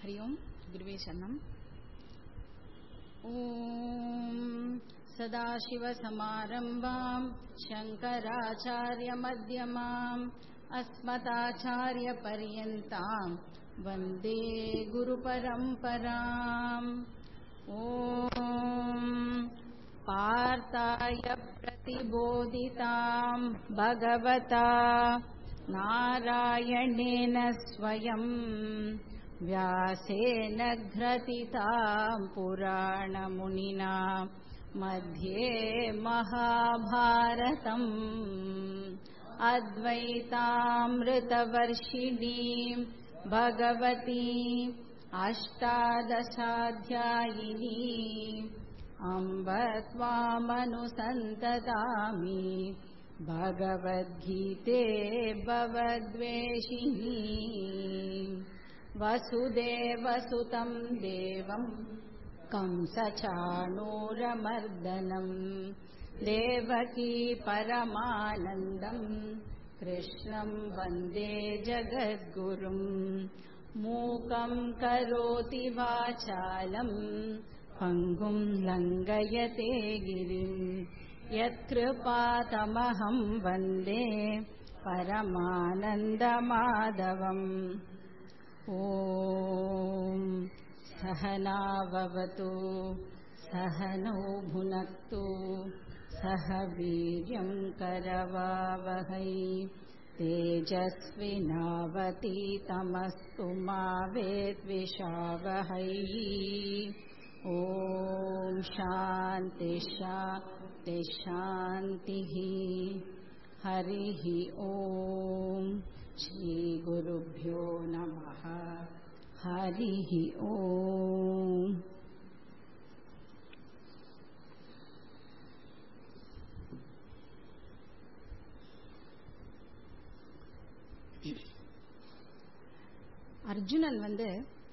हरि ओम् गुरुवे शरणम् ॐ सदाशिवसमारम्भाम् शङ्कराचार्यमध्यमाम् अस्मदाचार्यपर्यन्ताम् वन्दे गुरुपरम्पराम् ॐ पार्थाय प्रतिबोधिताम् भगवता नारायणेन स्वयम् व्यासेन घ्रथिताम् पुराणमुनिना मध्ये महाभारतम् अद्वैतामृतवर्षिणीम् भगवती अष्टादशाध्यायिनी अम्ब त्वामनुसन्ततामि भगवद्गीते भवद्वेषिणी वसुदेवसुतम् देवम् कंसचाणूरमर्दनम् देवकी परमानन्दम् कृष्णम् वन्दे जगद्गुरुम् मूकम् करोति वाचालम् पङ्गुम् लङ्घयते गिरिम् यत्कृपातमहम् वन्दे परमानन्दमाधवम् ॐ सहनाववतु सहनौ भुनक्तु सह वीर्यम् करवावहै तेजस्विनावतीतमस्तु मा वेद्विषावहै ॐ शान्ति शान्ति शान्तिः हरिः ॐ श्रीगुरुभ्यो नमः हरिः ॐ அர்ஜுனன் வந்து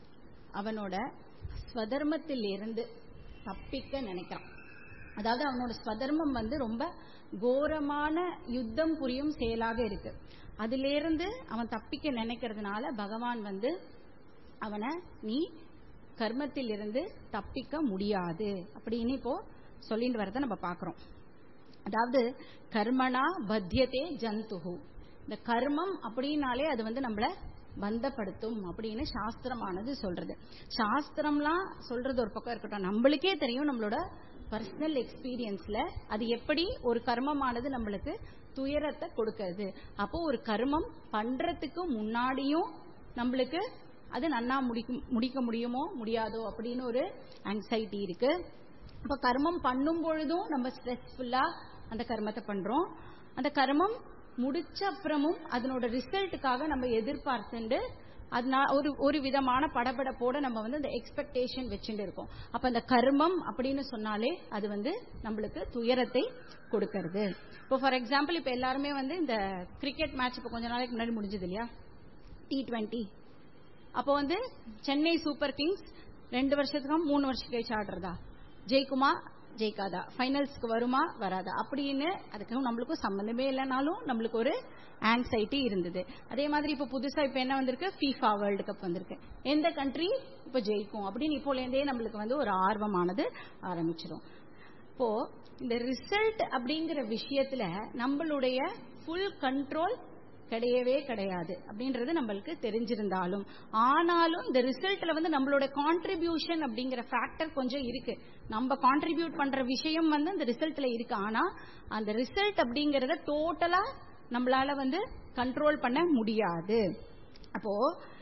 அவனோட ஸ்வதர்மத்தில் இருந்து தப்பிக்க நினைக்கிறான் அதாவது அவனோட ஸ்வதர்மம் வந்து ரொம்ப கோரமான யுத்தம் புரியும் செயலாக இருக்கு அதிலிருந்து அவன் தப்பிக்க நினைக்கிறதுனால பகவான் வந்து அவனை நீ கர்மத்தில் இருந்து தப்பிக்க முடியாது அப்படின்னு இப்போ சொல்லிட்டு வரத நம்ம பாக்குறோம் அதாவது கர்மனா பத்தியதே ஜந்துகு இந்த கர்மம் அப்படின்னாலே அது வந்து நம்மள பந்தப்படுத்தும் அப்படின்னு சாஸ்திரமானது சொல்றது சாஸ்திரம்லாம் சொல்றது ஒரு பக்கம் இருக்கட்டும் நம்மளுக்கே தெரியும் நம்மளோட பர்சனல் எக்ஸ்பீரியன்ஸ்ல அது எப்படி ஒரு கர்மமானது நம்மளுக்கு துயரத்தை கொடுக்கறது அப்போ ஒரு கர்மம் பண்றதுக்கு முன்னாடியும் நம்மளுக்கு அது நன்னா முடிக்க முடிக்க முடியுமோ முடியாதோ அப்படின்னு ஒரு ஆங்ஸைட்டி இருக்கு அப்ப கர்மம் பண்ணும் பொழுதும் நம்ம ஸ்ட்ரெஸ்ஃபுல்லா அந்த கர்மத்தை பண்றோம் அந்த கர்மம் முடிச்ச அப்புறமும் அதனோட ரிசல்ட்டுக்காக நம்ம எதிர்பார்த்துண்டு அதனால ஒரு ஒரு விதமான படபடப்போட நம்ம வந்து அந்த எக்ஸ்பெக்டேஷன் வச்சுட்டு இருக்கோம் அப்ப அந்த கர்மம் அப்படின்னு சொன்னாலே அது வந்து நம்மளுக்கு துயரத்தை கொடுக்கறது இப்போ ஃபார் எக்ஸாம்பிள் இப்ப எல்லாருமே வந்து இந்த கிரிக்கெட் மேட்ச் இப்போ கொஞ்ச நாளைக்கு முன்னாடி முடிஞ்சது இல்லையா டி டுவெண்ட்டி அப்போ வந்து சென்னை சூப்பர் கிங்ஸ் ரெண்டு வருஷத்துக்கு மூணு வருஷம் கழிச்சு ஆடுறதா ஜெயிக்குமா ஜெயிக்காதா ஃபைனல்ஸ்க்கு வருமா வராதா அப்படின்னு அதுக்கு நம்மளுக்கும் சம்பந்தமே இல்லைனாலும் நம்மளுக்கு ஒரு ஆங்ஸைட்டி இருந்தது அதே மாதிரி இப்ப புதுசா இப்ப என்ன வந்திருக்கு ஃபீஃபா வேர்ல்டு கப் வந்திருக்கு எந்த கண்ட்ரி இப்ப ஜெயிக்கும் அப்படின்னு இப்போலேருந்தே நம்மளுக்கு வந்து ஒரு ஆர்வமானது ஆரம்பிச்சிடும் இப்போ இந்த ரிசல்ட் அப்படிங்கிற விஷயத்துல நம்மளுடைய ஃபுல் கண்ட்ரோல் கிடையவே கிடையாது அப்படின்றது நம்மளுக்கு தெரிஞ்சிருந்தாலும் ஆனாலும் இந்த ரிசல்ட்ல வந்து நம்மளோட கான்ட்ரிபியூஷன் அப்படிங்கிற ஃபேக்டர் கொஞ்சம் இருக்கு நம்ம கான்ட்ரிபியூட் பண்ற விஷயம் வந்து அந்த ரிசல்ட்ல இருக்கு ஆனா அந்த ரிசல்ட் அப்படிங்கறத டோட்டலா நம்மளால வந்து கண்ட்ரோல் பண்ண முடியாது அப்போ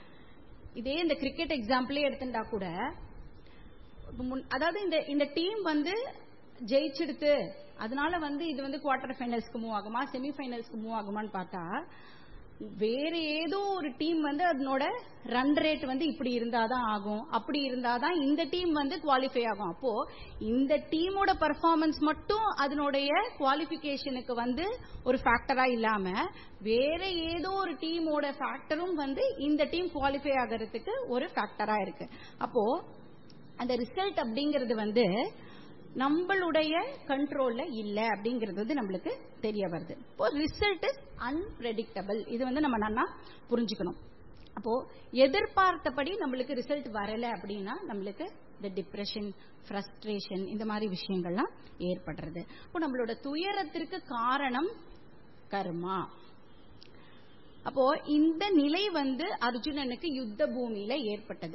இதே இந்த கிரிக்கெட் எக்ஸாம்பிளே எடுத்துட்டா கூட அதாவது இந்த இந்த டீம் வந்து ஜெயிச்சிடுத்து அதனால வந்து இது வந்து குவார்டர் ஃபைனல்ஸ்க்கு மூவ் ஆகுமா செமி ஃபைனல்ஸ்க்கு மூவ் ஆகுமான்னு பார்த்தா வேற ஏதோ ஒரு டீம் வந்து அதனோட ரன் ரேட் வந்து இப்படி இருந்தாதான் ஆகும் அப்படி இருந்தாதான் இந்த டீம் வந்து குவாலிஃபை ஆகும் அப்போ இந்த டீமோட பர்ஃபார்மன்ஸ் மட்டும் அதனுடைய குவாலிபிகேஷனுக்கு வந்து ஒரு ஃபேக்டரா இல்லாம வேற ஏதோ ஒரு டீமோட ஃபேக்டரும் வந்து இந்த டீம் குவாலிஃபை ஆகிறதுக்கு ஒரு ஃபேக்டரா இருக்கு அப்போ அந்த ரிசல்ட் அப்படிங்கிறது வந்து நம்மளுடைய கண்ட்ரோல்ல இல்ல அப்படிங்கிறது வந்து நம்மளுக்கு தெரிய வருது இப்போ ரிசல்ட் இஸ் அன்பிரடிக்டபிள் இது வந்து நம்ம நல்லா புரிஞ்சுக்கணும் அப்போ எதிர்பார்த்தபடி நம்மளுக்கு ரிசல்ட் வரல அப்படின்னா நம்மளுக்கு இந்த டிப்ரெஷன் ஃப்ரஸ்ட்ரேஷன் இந்த மாதிரி விஷயங்கள்லாம் ஏற்படுறது இப்போ நம்மளோட துயரத்திற்கு காரணம் கர்மா அப்போ இந்த நிலை வந்து அர்ஜுனனுக்கு யுத்த பூமியில ஏற்பட்டது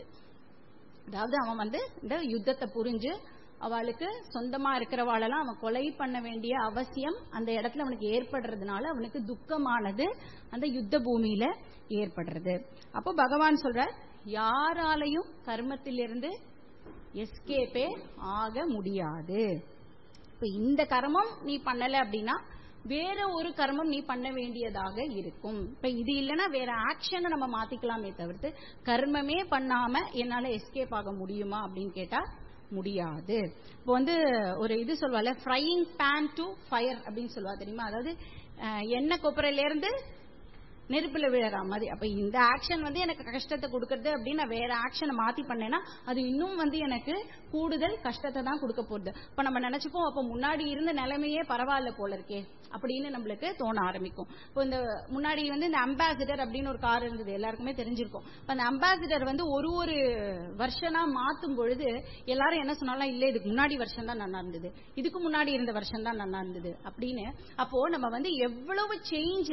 அதாவது அவன் வந்து இந்த யுத்தத்தை புரிஞ்சு அவளுக்கு சொந்தமா இருக்கிறவாளெல்லாம் அவன் கொலை பண்ண வேண்டிய அவசியம் அந்த இடத்துல அவனுக்கு ஏற்படுறதுனால அவனுக்கு துக்கமானது அந்த யுத்த பூமியில ஏற்படுறது அப்போ பகவான் சொல்ற யாராலையும் கர்மத்திலிருந்து எஸ்கேப்பே ஆக முடியாது இப்ப இந்த கர்மம் நீ பண்ணல அப்படின்னா வேற ஒரு கர்மம் நீ பண்ண வேண்டியதாக இருக்கும் இப்ப இது இல்லைன்னா வேற ஆக்ஷனை நம்ம மாத்திக்கலாமே தவிர்த்து கர்மமே பண்ணாம என்னால எஸ்கேப் ஆக முடியுமா அப்படின்னு கேட்டா முடியாது இப்போ வந்து ஒரு இது சொல்லுவால ஃப்ரையிங் பேன் டு ஃபயர் அப்படின்னு சொல்லுவா தெரியுமா அதாவது எண்ணெய் கொப்பரையில இருந்து நெருப்புல விழற மாதிரி அப்ப இந்த ஆக்ஷன் வந்து எனக்கு கஷ்டத்தை கொடுக்கறது அப்படின்னு நான் வேற ஆக்ஷனை மாத்தி பண்ணேன்னா அது இன்னும் வந்து எனக்கு கூடுதல் கஷ்டத்தை தான் கொடுக்க போகுது இப்ப நம்ம நினைச்சுப்போம் அப்ப முன்னாடி இருந்த நிலைமையே பரவாயில்ல போல இருக்கே அப்படின்னு நம்மளுக்கு தோண ஆரம்பிக்கும் இப்போ இந்த முன்னாடி வந்து இந்த அம்பாசிடர் அப்படின்னு ஒரு கார் இருந்தது எல்லாருக்குமே தெரிஞ்சிருக்கும் அந்த அம்பாசிடர் வந்து ஒரு ஒரு வருஷனா மாத்தும் பொழுது எல்லாரும் என்ன சொன்னாலும் இல்ல இதுக்கு முன்னாடி வருஷம் தான் நல்லா இருந்தது இதுக்கு முன்னாடி இருந்த வருஷம் தான் நல்லா இருந்தது அப்படின்னு அப்போ நம்ம வந்து எவ்வளவு சேஞ்ச்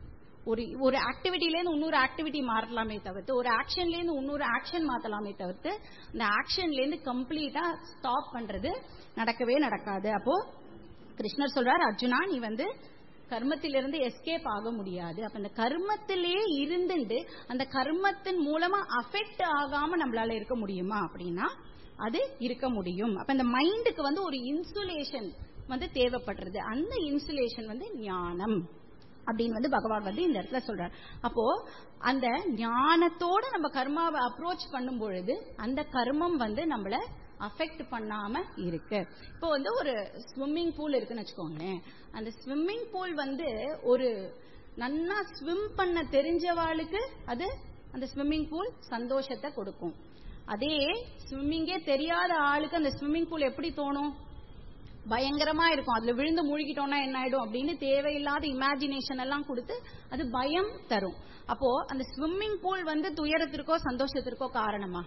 ஒரு ஒரு ஆக்டிவிட்டிலேருந்து இன்னொரு ஆக்டிவிட்டி மாறலாமே தவிர்த்து ஒரு ஆக்ஷன்லேருந்து இன்னொரு ஆக்ஷன் மாத்தலாமே தவிர்த்து அந்த ஆக்ஷன்லேருந்து கம்ப்ளீட்டா ஸ்டாப் பண்றது நடக்கவே நடக்காது அப்போ கிருஷ்ணர் சொல்றார் அர்ஜுனா நீ வந்து கர்மத்திலிருந்து எஸ்கேப் ஆக முடியாது அப்ப அந்த கர்மத்திலே இருந்துட்டு அந்த கர்மத்தின் மூலமா அஃபெக்ட் ஆகாம நம்மளால இருக்க முடியுமா அப்படின்னா அது இருக்க முடியும் அப்ப இந்த மைண்டுக்கு வந்து ஒரு இன்சுலேஷன் வந்து தேவைப்படுறது அந்த இன்சுலேஷன் வந்து ஞானம் அப்படின்னு வந்து பகவான் வந்து இந்த இடத்துல சொல்றார் அப்போ அந்த ஞானத்தோட நம்ம கர்மாவை அப்ரோச் பண்ணும் பொழுது அந்த கர்மம் வந்து நம்மள அஃபெக்ட் பண்ணாம இருக்கு இப்போ வந்து ஒரு ஸ்விம்மிங் பூல் இருக்குன்னு வச்சுக்கோங்களேன் அந்த ஸ்விம்மிங் பூல் வந்து ஒரு நன்னா ஸ்விம் பண்ண தெரிஞ்சவாளுக்கு அது அந்த ஸ்விம்மிங் பூல் சந்தோஷத்தை கொடுக்கும் அதே ஸ்விம்மிங்கே தெரியாத ஆளுக்கு அந்த ஸ்விம்மிங் பூல் எப்படி தோணும் பயங்கரமா இருக்கும் அதுல விழுந்து மூழ்கிட்டோம்னா என்ன ஆயிடும் அப்படின்னு தேவையில்லாத இமேஜினேஷன் எல்லாம் கொடுத்து அது பயம் தரும் அப்போ அந்த ஸ்விம்மிங் பூல் வந்து துயரத்திற்கோ சந்தோஷத்திற்கோ காரணமா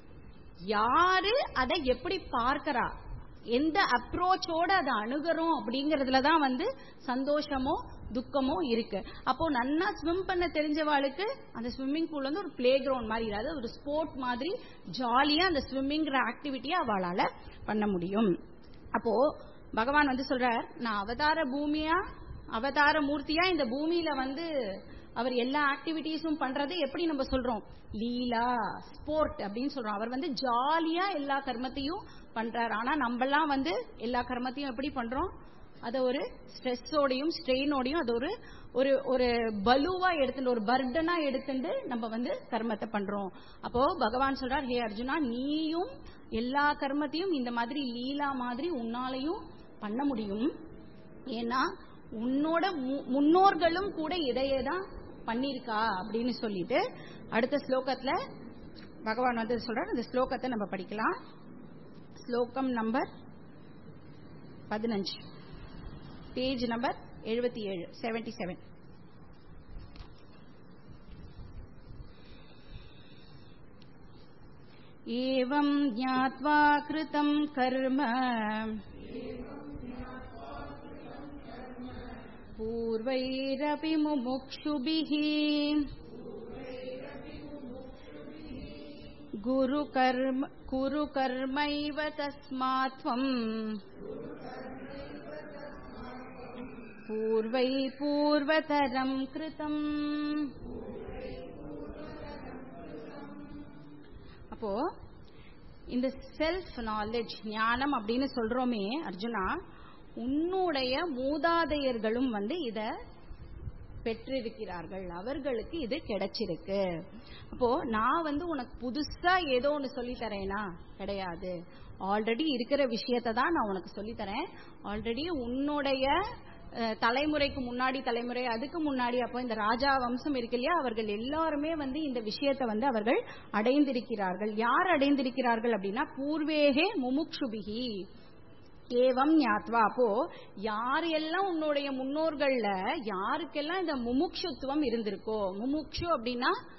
யாரு அதை எப்படி பார்க்கறா எந்த அப்ரோச்சோட அதை அணுகிறோம் அப்படிங்கறதுல தான் வந்து சந்தோஷமோ துக்கமோ இருக்கு அப்போ நன்னா ஸ்விம் பண்ண தெரிஞ்சவாளுக்கு அந்த ஸ்விம்மிங் பூல் வந்து ஒரு பிளே கிரவுண்ட் மாதிரி அதாவது ஒரு ஸ்போர்ட் மாதிரி ஜாலியா அந்த ஸ்விம்மிங்கிற ஆக்டிவிட்டியை அவளால பண்ண முடியும் அப்போ பகவான் வந்து சொல்றார் நான் அவதார பூமியா அவதார மூர்த்தியா இந்த பூமியில வந்து அவர் எல்லா ஆக்டிவிட்டிஸும் பண்றது எப்படி நம்ம சொல்றோம் லீலா ஸ்போர்ட் அப்படின்னு சொல்றோம் அவர் வந்து ஜாலியா எல்லா கர்மத்தையும் பண்றாரு ஆனா நம்மலாம் வந்து எல்லா கர்மத்தையும் எப்படி பண்றோம் அத ஒரு ஸ்ட்ரெஸ்ஸோடையும் ஸ்ட்ரெயினோடையும் அது ஒரு ஒரு ஒரு பலுவா எடுத்துட்டு ஒரு பர்டனா எடுத்துட்டு நம்ம வந்து கர்மத்தை பண்றோம் அப்போ பகவான் சொல்றார் ஹே அர்ஜுனா நீயும் எல்லா கர்மத்தையும் இந்த மாதிரி லீலா மாதிரி உன்னாலையும் பண்ண முடியும் ஏன்னா உன்னோட முன்னோர்களும் கூட இதையே தான் பண்ணிருக்கா அப்படின்னு சொல்லிட்டு அடுத்த ஸ்லோகத்துல பகவான் வந்து சொல்றார் இந்த ஸ்லோகத்தை நம்ம படிக்கலாம் ஸ்லோகம் நம்பர் பதினஞ்சு பேஜ் நம்பர் எழுபத்தி ஏழு செவன்டி செவன் एवं ज्ञात्वा कृतं कर्म पूर्वैरपि मुमुक्षुभिः गुरुकर्म कुरु कर्मैव तस्मात् त्वम् पूर्वै पूर्वतरं कृतम् அப்போ இந்த செல்ஃப் நாலேஜ் ஞானம் அப்படின்னு சொல்றோமே அர்ஜுனா உன்னுடைய மூதாதையர்களும் வந்து இத பெற்றிருக்கிறார்கள் அவர்களுக்கு இது கிடைச்சிருக்கு அப்போ நான் வந்து உனக்கு புதுசா ஏதோ ஒன்று சொல்லி தரேனா கிடையாது ஆல்ரெடி இருக்கிற விஷயத்தை தான் நான் உனக்கு சொல்லி தரேன் ஆல்ரெடி உன்னுடைய தலைமுறைக்கு முன்னாடி தலைமுறை அதுக்கு முன்னாடி அப்போ இந்த ராஜா வம்சம் இருக்கு இல்லையா அவர்கள் எல்லாருமே வந்து இந்த விஷயத்தை வந்து அவர்கள் அடைந்திருக்கிறார்கள் யார் அடைந்திருக்கிறார்கள் அப்படின்னா பூர்வேகே முமுக்ஷுபிகி ஏவம் ஞாத்வா அப்போ யார் எல்லாம் உன்னுடைய முன்னோர்கள்ல யாருக்கெல்லாம் இந்த முமுக்ஷுத்துவம் இருந்திருக்கோ முமுக்ஷு அப்படின்னா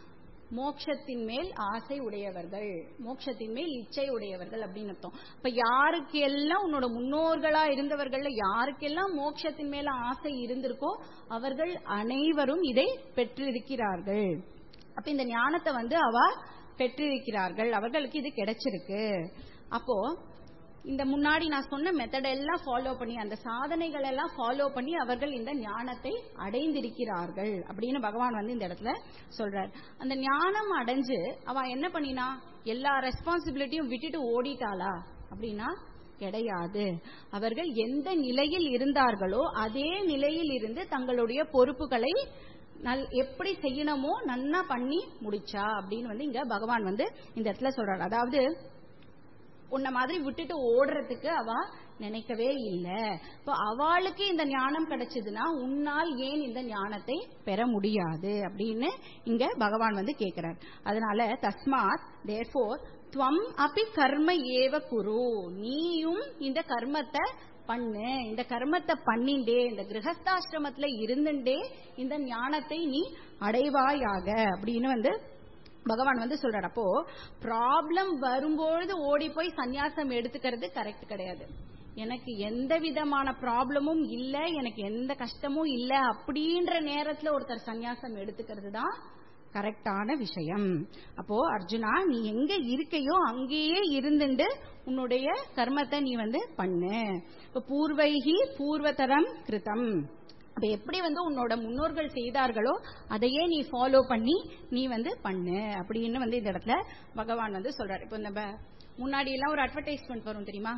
மோட்சத்தின் மேல் ஆசை உடையவர்கள் மோட்சத்தின் மேல் இச்சை உடையவர்கள் அப்படின்னு அர்த்தம் இப்ப யாருக்கெல்லாம் உன்னோட முன்னோர்களா இருந்தவர்கள்ல யாருக்கெல்லாம் மோட்சத்தின் மேல ஆசை இருந்திருக்கோ அவர்கள் அனைவரும் இதை பெற்றிருக்கிறார்கள் அப்ப இந்த ஞானத்தை வந்து அவ பெற்றிருக்கிறார்கள் அவர்களுக்கு இது கிடைச்சிருக்கு அப்போ இந்த முன்னாடி நான் சொன்ன மெத்தட் எல்லாம் ஃபாலோ பண்ணி அந்த சாதனைகள் எல்லாம் ஃபாலோ பண்ணி அவர்கள் இந்த ஞானத்தை அடைந்திருக்கிறார்கள் அப்படின்னு பகவான் வந்து இந்த இடத்துல சொல்றார் அந்த ஞானம் அடைஞ்சு அவ என்ன பண்ணினா எல்லா ரெஸ்பான்சிபிலிட்டியும் விட்டுட்டு ஓடிட்டாளா அப்படின்னா கிடையாது அவர்கள் எந்த நிலையில் இருந்தார்களோ அதே நிலையில் இருந்து தங்களுடைய பொறுப்புகளை நல் எப்படி செய்யணுமோ நன்னா பண்ணி முடிச்சா அப்படின்னு வந்து இங்க பகவான் வந்து இந்த இடத்துல சொல்றாரு அதாவது உன்ன மாதிரி விட்டுட்டு ஓடுறதுக்கு அவ நினைக்கவே இல்லை இப்போ அவளுக்கு இந்த ஞானம் கிடைச்சதுன்னா உன்னால் ஏன் இந்த ஞானத்தை பெற முடியாது அப்படின்னு இங்க பகவான் வந்து கேட்கிறார் அதனால தஸ்மாத் தேர்ஃபோர் துவம் அப்பி கர்ம ஏவ குரு நீயும் இந்த கர்மத்தை பண்ணு இந்த கர்மத்தை பண்ணிண்டே இந்த கிரகஸ்தாசிரமத்துல இருந்துட்டே இந்த ஞானத்தை நீ அடைவாயாக அப்படின்னு வந்து பகவான் வந்து சொல்றாரு அப்போ ப்ராப்ளம் வரும்பொழுது ஓடி போய் சந்நியாசம் எடுத்துக்கிறது கரெக்ட் கிடையாது எனக்கு எந்த விதமான ப்ராப்ளமும் இல்ல எனக்கு எந்த கஷ்டமும் இல்ல அப்படின்ற நேரத்துல ஒருத்தர் சந்நியாசம் எடுத்துக்கிறது தான் கரெக்டான விஷயம் அப்போ அர்ஜுனா நீ எங்க இருக்கையோ அங்கேயே இருந்துட்டு உன்னுடைய கர்மத்தை நீ வந்து பண்ணு இப்ப பூர்வைகி பூர்வதரம் கிருதம் அப்ப எப்படி வந்து உன்னோட முன்னோர்கள் செய்தார்களோ அதையே நீ ஃபாலோ பண்ணி நீ வந்து பண்ணு அப்படின்னு வந்து இந்த இடத்துல பகவான் வந்து சொல்றாரு இப்போ இந்த முன்னாடி எல்லாம் ஒரு அட்வர்டைஸ்மெண்ட் வரும் தெரியுமா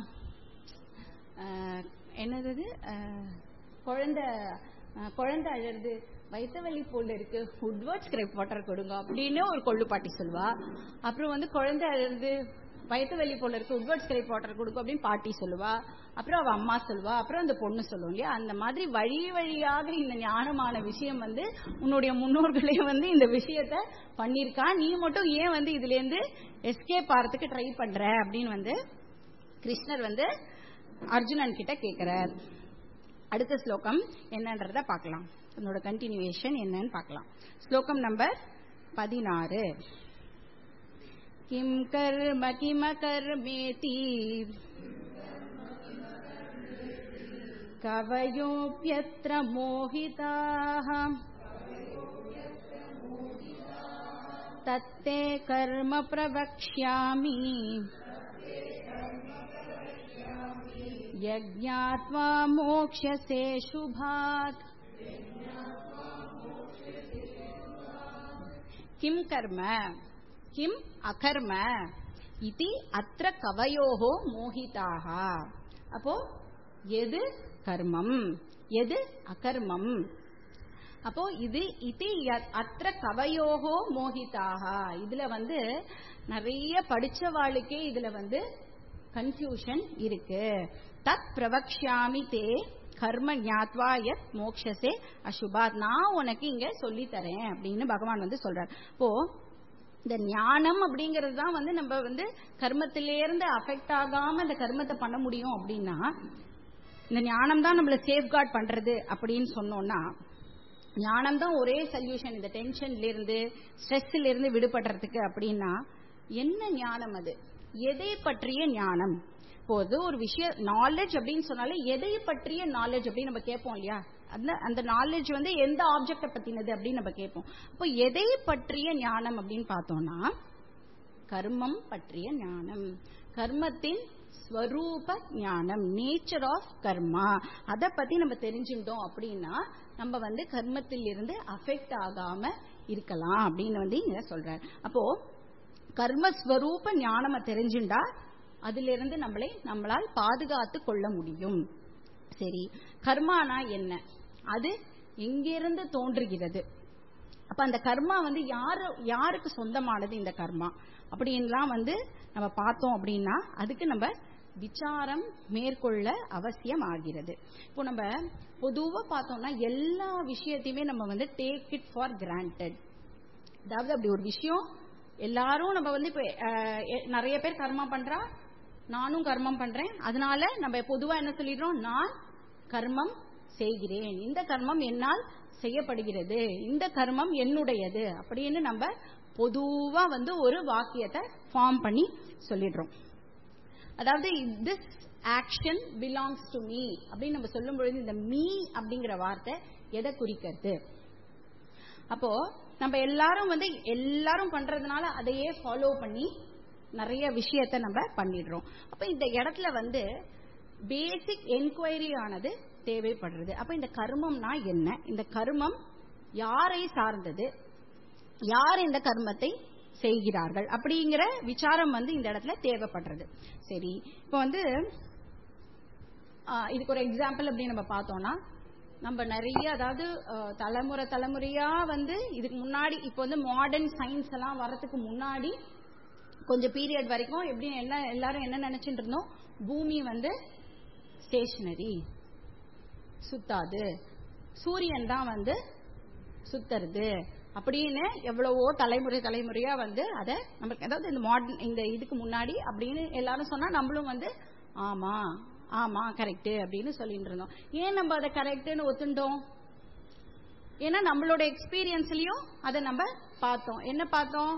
என்னது குழந்தை குழந்தை அழறது வயிற்றுவலி போல இருக்கு உட்வர்ட் ஸ்கிரைப் வாட்டர் கொடுங்க அப்படின்னு ஒரு கொள்ளு பாட்டி சொல்லுவா அப்புறம் வந்து குழந்தை அழறது வயிற்று வலி போல இருக்கு உட்வர்ட் ஸ்கிரைப் வாட்டர் கொடுக்கும் அப்படின்னு பாட்டி சொல்லுவா அப்புறம் அவ அம்மா சொல்லுவா அப்புறம் அந்த பொண்ணு சொல்லுவோம் இல்லையா அந்த மாதிரி வழி வழியாக இந்த ஞானமான விஷயம் வந்து உன்னுடைய முன்னோர்களே வந்து இந்த விஷயத்த பண்ணிருக்கா நீ மட்டும் ஏன் வந்து இதுல இருந்து எஸ்கேப் ஆறதுக்கு ட்ரை பண்ற அப்படின்னு வந்து கிருஷ்ணர் வந்து அர்ஜுனன் கிட்ட கேக்குறார் அடுத்த ஸ்லோகம் என்னன்றத பார்க்கலாம் அதனோட கண்டினியூவேஷன் என்னன்னு பார்க்கலாம் ஸ்லோகம் நம்பர் பதினாறு கிம் கர்ம கிம கர்மேதி कवयोऽप्यत्र मोहिताः तत्ते कर्म प्रवक्ष्यामि यज्ञात्वा मोक्ष्यसे शुभात् किं कर्म किम् अकर्म इति अत्र कवयोः मोहिताः அப்போ எது கர்மம் எது அகர்மம் அப்போ இது இது அத்த கவையோகோ மோகிதாக இதுல வந்து நிறைய படிச்சவாளுக்கே இதுல வந்து கன்ஃபியூஷன் இருக்கு தத் பிரவக்ஷாமி தே கர்ம ஞாத்வா யத் மோக்ஷசே அசுபாத் நான் உனக்கு இங்க சொல்லி தரேன் அப்படின்னு பகவான் வந்து சொல்றார் இப்போ இந்த ஞானம் அப்படிங்கிறது தான் வந்து நம்ம வந்து கர்மத்திலேருந்து அஃபெக்ட் ஆகாம இந்த கர்மத்தை பண்ண முடியும் அப்படின்னா இந்த ஞானம் தான் நம்மள சேஃப்கார்ட் பண்றது அப்படின்னு சொன்னோம்னா ஞானம் தான் ஒரே சொல்யூஷன் இந்த டென்ஷன்ல இருந்து ஸ்ட்ரெஸ்ல இருந்து விடுபடுறதுக்கு அப்படின்னா என்ன ஞானம் அது எதை பற்றிய ஞானம் இப்போது ஒரு விஷயம் நாலேஜ் அப்படின்னு சொன்னாலே எதை பற்றிய நாலேஜ் அப்படின்னு நம்ம கேட்போம் இல்லையா அந்த அந்த நாலேஜ் வந்து எந்த ஆப்ஜெக்ட பத்தினது அப்படின்னு நம்ம கேட்போம் அப்போ எதை பற்றிய ஞானம் அப்படின்னு பார்த்தோம்னா கர்மம் பற்றிய ஞானம் கர்மத்தின் ஸ்வரூப ஞானம் நேச்சர் ஆஃப் கர்மா அதை பத்தி நம்ம தெரிஞ்சுட்டோம் அப்படின்னா நம்ம வந்து கர்மத்தில் இருந்து அஃபெக்ட் ஆகாம இருக்கலாம் அப்படின்னு வந்து இங்க சொல்றாரு அப்போ கர்மஸ்வரூப ஞானம தெரிஞ்சுண்டா அதுல இருந்து நம்மளை நம்மளால் பாதுகாத்து கொள்ள முடியும் சரி கர்மானா என்ன அது எங்கிருந்து தோன்றுகிறது அப்ப அந்த கர்மா வந்து யாரு யாருக்கு சொந்தமானது இந்த கர்மா அப்படின்லாம் வந்து நம்ம பார்த்தோம் அப்படின்னா அதுக்கு நம்ம விசாரம் மேற்கொள்ள அவசியம் ஆகிறது இப்போ நம்ம பொதுவா பார்த்தோம்னா எல்லா விஷயத்தையுமே நம்ம வந்து டேக் இட் ஃபார் கிராண்டட் அதாவது அப்படி ஒரு விஷயம் எல்லாரும் நம்ம வந்து இப்ப நிறைய பேர் கர்மா பண்றா நானும் கர்மம் பண்றேன் அதனால நம்ம பொதுவா என்ன சொல்லிடுறோம் நான் கர்மம் செய்கிறேன் இந்த கர்மம் என்னால் செய்யப்படுகிறது இந்த கர்மம் என்னுடையது அப்படின்னு நம்ம பொதுவா வந்து ஒரு வாக்கியத்தை ஃபார்ம் பண்ணி சொல்லிடுறோம் அதாவது this action belongs to me அப்படின்னு நம்ம சொல்லும் பொழுது இந்த மீ அப்படிங்கிற வார்த்தை எதை குறிக்கிறது அப்போ நம்ம எல்லாரும் வந்து எல்லாரும் பண்றதுனால அதையே ஃபாலோ பண்ணி நிறைய விஷயத்த நம்ம பண்ணிடுறோம் அப்ப இந்த இடத்துல வந்து பேசிக் என்கொயரி ஆனது தேவைப்படுறது அப்ப இந்த கர்மம்னா என்ன இந்த கர்மம் யாரை சார்ந்தது யார் இந்த கர்மத்தை செய்கிறார்கள் அப்படிங்கிற விசாரம் வந்து இந்த இடத்துல தேவைப்படுறது சரி இப்போ வந்து இதுக்கு ஒரு எக்ஸாம்பிள் அப்படி நம்ம பார்த்தோம்னா நம்ம நிறைய அதாவது தலைமுறை தலைமுறையா வந்து இதுக்கு முன்னாடி இப்போ வந்து மாடர்ன் சயின்ஸ் எல்லாம் வர்றதுக்கு முன்னாடி கொஞ்சம் பீரியட் வரைக்கும் எப்படி என்ன எல்லாரும் என்ன நினைச்சிட்டு இருந்தோம் பூமி வந்து ஸ்டேஷனரி சுத்தாது சூரியன் தான் வந்து சுத்துறது அப்படின்னு எவ்வளவோ தலைமுறை தலைமுறையா வந்து அதை நமக்கு அதாவது இந்த மாடர்ன் இந்த இதுக்கு முன்னாடி அப்படின்னு எல்லாரும் சொன்னா நம்மளும் வந்து ஆமா ஆமா கரெக்ட் அப்படின்னு சொல்லிட்டு இருந்தோம் ஏன் நம்ம அதை கரெக்ட்னு ஒத்துண்டோம் ஏன்னா நம்மளோட எக்ஸ்பீரியன்ஸ்லயும் அதை நம்ம பார்த்தோம் என்ன பார்த்தோம்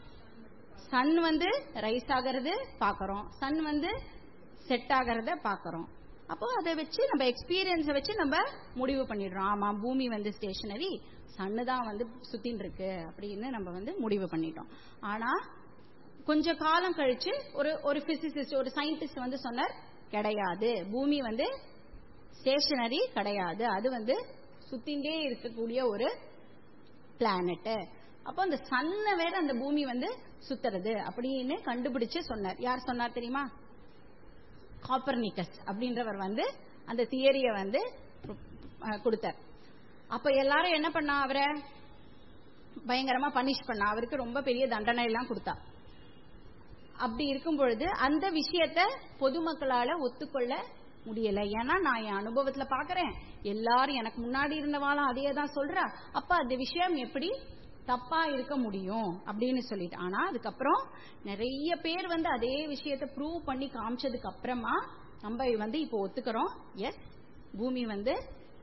சன் வந்து ரைஸ் ஆகிறது பாக்குறோம் சன் வந்து செட் ஆகிறத பாக்குறோம் அப்போ அதை வச்சு நம்ம எக்ஸ்பீரியன்ஸை வச்சு நம்ம முடிவு பண்ணிடுறோம் ஆமா பூமி வந்து ஸ்டேஷனரி சன்னு தான் வந்து சுத்தின்னு இருக்கு அப்படின்னு நம்ம வந்து முடிவு பண்ணிட்டோம் ஆனா கொஞ்ச காலம் கழிச்சு ஒரு ஒரு பிசிசிஸ்ட் ஒரு சயின்டிஸ்ட் வந்து சொன்னார் கிடையாது பூமி வந்து ஸ்டேஷனரி கிடையாது அது வந்து சுத்திண்டே இருக்கக்கூடிய ஒரு பிளானட் அப்போ அந்த சன்னை வேற அந்த பூமி வந்து சுத்துறது அப்படின்னு கண்டுபிடிச்சு சொன்னார் யார் சொன்னார் தெரியுமா காப்பர்னிக்கஸ் அப்படின்றவர் வந்து அந்த தியரிய வந்து கொடுத்தார் அப்ப எல்லாரும் என்ன பண்ணா அவரை பயங்கரமா பனிஷ் பண்ணா அவருக்கு ரொம்ப பெரிய தண்டனை எல்லாம் கொடுத்தா அப்படி இருக்கும் பொழுது அந்த விஷயத்த பொதுமக்களால ஒத்துக்கொள்ள முடியல ஏன்னா நான் என் அனுபவத்துல பாக்குறேன் எல்லாரும் எனக்கு முன்னாடி இருந்தவாளும் அதே தான் சொல்றா அப்ப அந்த விஷயம் எப்படி தப்பா இருக்க முடியும் அப்படின்னு சொல்லிட்டு ஆனா அதுக்கப்புறம் நிறைய பேர் வந்து அதே விஷயத்த ப்ரூவ் பண்ணி காமிச்சதுக்கு அப்புறமா நம்ம வந்து இப்போ ஒத்துக்கிறோம் எஸ் பூமி வந்து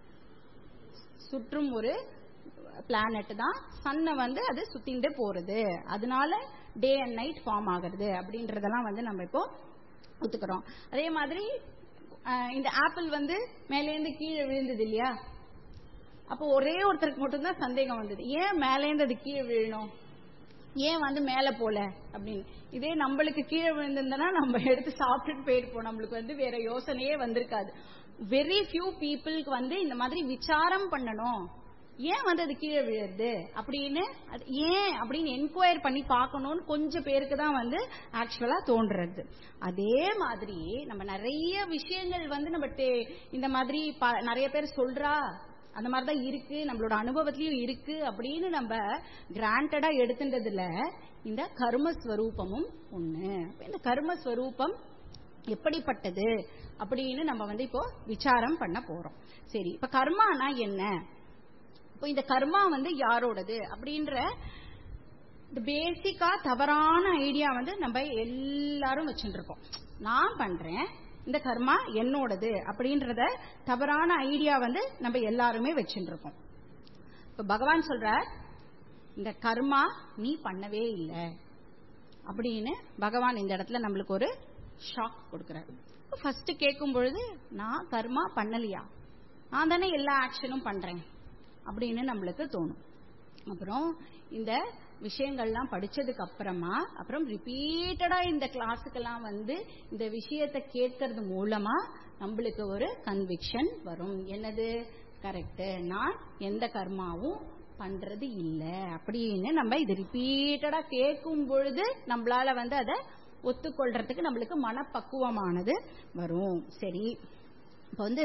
சுற்றும் ஒரு பிளானட் தான் சன்னை வந்து அது சுத்திண்டு போறது அதனால டே அண்ட் நைட் ஃபார்ம் ஆகுறது அப்படின்றதெல்லாம் வந்து நம்ம இப்போ ஒத்துக்கிறோம் அதே மாதிரி இந்த ஆப்பிள் வந்து மேலேருந்து கீழே விழுந்தது இல்லையா அப்போ ஒரே ஒருத்தருக்கு மட்டும்தான் சந்தேகம் வந்தது ஏன் மேலேருந்து அது கீழே விழணும் ஏன் வந்து மேல போல அப்படின்னு இதே நம்மளுக்கு கீழே விழுந்திருந்தனா நம்ம எடுத்து சாப்பிட்டுட்டு போயிருப்போம் நம்மளுக்கு வந்து வேற யோசனையே வந்திருக்காது வெரி ஃபியூ பீப்புளுக்கு வந்து இந்த மாதிரி விசாரம் பண்ணணும் ஏன் வந்து அது கீழே விழுறது அப்படின்னு அது ஏன் அப்படின்னு என்கொயர் பண்ணி பார்க்கணும்னு கொஞ்சம் பேருக்கு தான் வந்து ஆக்சுவலா தோன்றது அதே மாதிரி நம்ம நிறைய விஷயங்கள் வந்து நம்ம இந்த மாதிரி நிறைய பேர் சொல்றா அந்த மாதிரிதான் இருக்கு நம்மளோட அனுபவத்திலயும் இருக்கு அப்படின்னு நம்ம கிராண்டடா எடுத்துட்டதுல இந்த கர்மஸ்வரூபமும் ஒண்ணு இந்த கர்மஸ்வரூபம் எப்படிப்பட்டது அப்படின்னு நம்ம வந்து இப்போ விசாரம் பண்ண போறோம் சரி இப்ப கர்மானா என்ன இப்போ இந்த கர்மா வந்து யாரோடது அப்படின்ற இந்த பேசிக்கா தவறான ஐடியா வந்து நம்ம எல்லாரும் வச்சுட்டு இருக்கோம் நான் பண்றேன் இந்த கர்மா என்னோடது அப்படின்றத தவறான ஐடியா வந்து நம்ம எல்லாருமே வச்சுட்டு இருக்கோம் இப்ப பகவான் சொல்ற இந்த கர்மா நீ பண்ணவே இல்லை அப்படின்னு பகவான் இந்த இடத்துல நம்மளுக்கு ஒரு ஷாக் கொடுக்கிறார் ஃபர்ஸ்ட் கேட்கும் பொழுது நான் கர்மா பண்ணலையா நான் தானே எல்லா ஆக்ஷனும் பண்றேன் அப்படின்னு நம்மளுக்கு தோணும் அப்புறம் இந்த விஷயங்கள்லாம் படிச்சதுக்கு அப்புறமா அப்புறம் ரிப்பீட்டடா இந்த கிளாஸுக்கெல்லாம் வந்து இந்த விஷயத்தை கேட்கறது மூலமா நம்மளுக்கு ஒரு கன்விக்ஷன் வரும் என்னது கரெக்ட் நான் எந்த கர்மாவும் பண்றது இல்ல அப்படின்னு நம்ம இது ரிப்பீட்டடா கேட்கும் பொழுது நம்மளால வந்து அதை ஒத்துக்கொள்றதுக்கு நம்மளுக்கு மனப்பக்குவமானது வரும் சரி இப்ப வந்து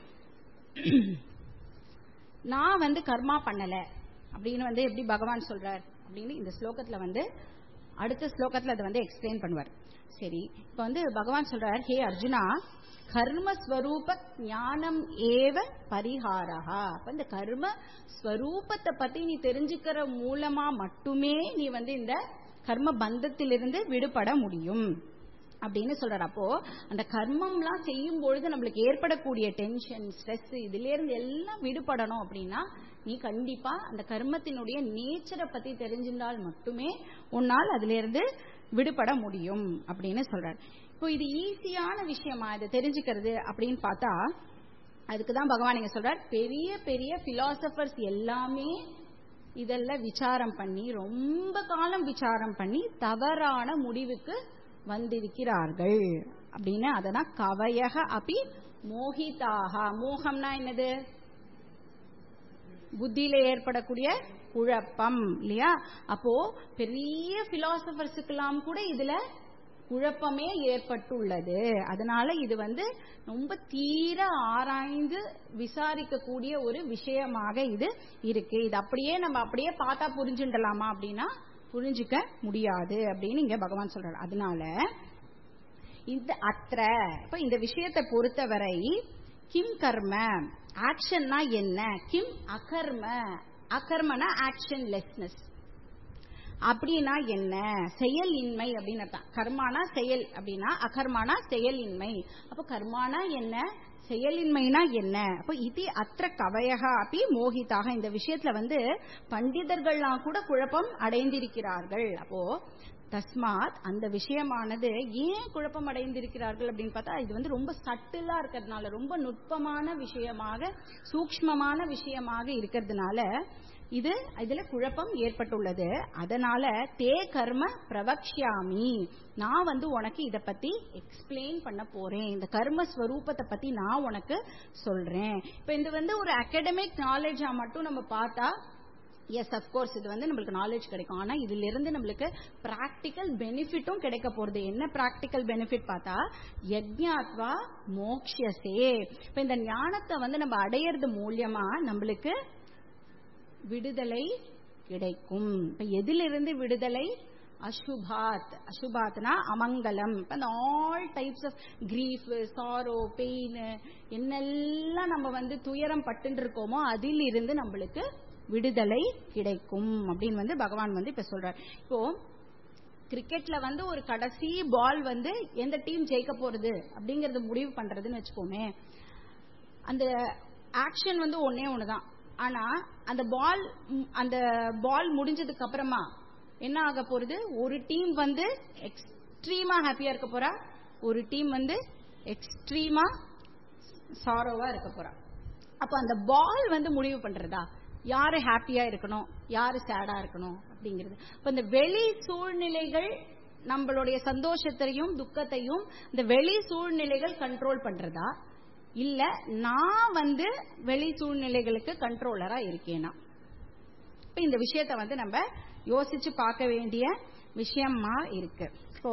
நான் வந்து கர்மா பண்ணல அப்படின்னு வந்து எப்படி பகவான் சொல்றார் அப்படின்னு இந்த ஸ்லோகத்துல வந்து அடுத்த ஸ்லோகத்துல அதை வந்து எக்ஸ்பிளைன் பண்ணுவார் சரி இப்ப வந்து பகவான் சொல்றார் ஹே அர்ஜுனா கர்ம ஸ்வரூப ஞானம் ஏவ பரிகாரா அப்ப இந்த கர்ம ஸ்வரூபத்தை பத்தி நீ தெரிஞ்சுக்கிற மூலமா மட்டுமே நீ வந்து இந்த கர்ம பந்தத்திலிருந்து விடுபட முடியும் அப்படின்னு சொல்றாரு அப்போ அந்த கர்மம்லாம் செய்யும் பொழுது நம்மளுக்கு ஏற்படக்கூடிய டென்ஷன் ஸ்ட்ரெஸ் இதுல இருந்து எல்லாம் விடுபடணும் அப்படின்னா நீ கண்டிப்பா அந்த கர்மத்தினுடைய நேச்சரை பத்தி தெரிஞ்சிருந்தால் மட்டுமே உன்னால் அதுல இருந்து விடுபட முடியும் அப்படின்னு சொல்றாரு இப்போ இது ஈஸியான விஷயமா இதை தெரிஞ்சுக்கிறது அப்படின்னு பார்த்தா அதுக்கு தான் பகவான் இங்க சொல்றார் பெரிய பெரிய பிலாசபர்ஸ் எல்லாமே இதெல்லாம் விசாரம் பண்ணி ரொம்ப காலம் விசாரம் பண்ணி தவறான முடிவுக்கு வந்திருக்கிறார்கள் அப்படின்னு அததான் கவயக அப்படி மோகிதாக மோகம்னா என்னது புத்தியில ஏற்படக்கூடிய குழப்பம் இல்லையா அப்போ பெரிய பிலாசபர்ஸுக்கெல்லாம் கூட இதுல குழப்பமே ஏற்பட்டுள்ளது அதனால இது வந்து ரொம்ப தீர ஆராய்ந்து விசாரிக்கக்கூடிய ஒரு விஷயமாக இது இருக்கு இது அப்படியே நம்ம அப்படியே பார்த்தா புரிஞ்சுடலாமா அப்படின்னா புரிஞ்சுக்க முடியாது அப்படின்னு இங்க பகவான் சொல்றாரு அதனால இந்த அത്ര இப்ப இந்த விஷயத்தை பொறுத்தவரை கிம் கர்ம ஆக்ஷன்னா என்ன கிம் அகர்ம அகர்மனா ஆக்ஷன் லெஸ்னஸ் அப்படின்னா என்ன செயல் இன்மை அப்படின்னு அர்த்தம் கர்மானா செயல் அப்படின்னா அகர்மானா செயல் இன்மை அப்ப கர்மானா என்ன செயலின்மைனா என்ன அப்போ இது அத்த கவயகா அப்படி மோகிதாக இந்த விஷயத்துல வந்து பண்டிதர்கள்லாம் கூட குழப்பம் அடைந்திருக்கிறார்கள் அப்போ தஸ்மாத் அந்த விஷயமானது ஏன் குழப்பம் அடைந்திருக்கிறார்கள் அப்படின்னு பார்த்தா இது வந்து ரொம்ப சட்டிலா இருக்கிறதுனால ரொம்ப நுட்பமான விஷயமாக சூக்மமான விஷயமாக இருக்கிறதுனால இது இதுல குழப்பம் ஏற்பட்டுள்ளது அதனால தே கர்ம பிரவக்ஷாமி நான் வந்து உனக்கு இத பத்தி எக்ஸ்பிளைன் பண்ண போறேன் இந்த கர்ம ஸ்வரூபத்தை பத்தி நான் உனக்கு சொல்றேன் இப்ப இது வந்து ஒரு அகாடமிக் நாலேஜா மட்டும் நம்ம பார்த்தா எஸ் அப்கோர்ஸ் இது வந்து நம்மளுக்கு நாலேஜ் கிடைக்கும் ஆனா இதுல இருந்து நம்மளுக்கு பிராக்டிக்கல் பெனிஃபிட்டும் கிடைக்க போறது என்ன பிராக்டிக்கல் பெனிஃபிட் பார்த்தா யஜ்ஞாத்வா மோக்ஷசே இப்ப இந்த ஞானத்தை வந்து நம்ம அடையிறது மூலியமா நம்மளுக்கு விடுதலை கிடைக்கும் இப்ப எதிலிருந்து விடுதலை அசுபாத் அசுபாத்னா அமங்கலம் அந்த all types of grief sorrow pain என்னெல்லாம் நம்ம வந்து துயரம் பட்டு இருக்கோமோ அதில் இருந்து நம்மளுக்கு விடுதலை கிடைக்கும் அப்படின்னு வந்து பகவான் வந்து இப்ப சொல்றார் இப்போ கிரிக்கெட்ல வந்து ஒரு கடைசி பால் வந்து எந்த டீம் ஜெயிக்க போறது அப்படிங்கறது முடிவு பண்றதுன்னு வச்சுக்கோமே அந்த ஆக்ஷன் வந்து ஒன்னே ஒண்ணுதான் ஆனா அந்த பால் அந்த பால் முடிஞ்சதுக்கு அப்புறமா என்ன ஆக போறது ஒரு டீம் வந்து எக்ஸ்ட்ரீமா ஹாப்பியா இருக்க போறா ஒரு டீம் வந்து எக்ஸ்ட்ரீமா சாரோவா இருக்க போறா அப்ப அந்த பால் வந்து முடிவு பண்றதா யாரு ஹாப்பியா இருக்கணும் யாரு சேடா இருக்கணும் அப்படிங்கிறது இப்ப இந்த வெளி சூழ்நிலைகள் நம்மளுடைய சந்தோஷத்தையும் துக்கத்தையும் இந்த வெளி சூழ்நிலைகள் கண்ட்ரோல் பண்றதா இல்ல நான் வந்து வெளி சூழ்நிலைகளுக்கு கண்ட்ரோலரா இருக்கேனா இப்ப இந்த விஷயத்த வந்து நம்ம யோசிச்சு பார்க்க வேண்டிய விஷயமா இருக்கு இப்போ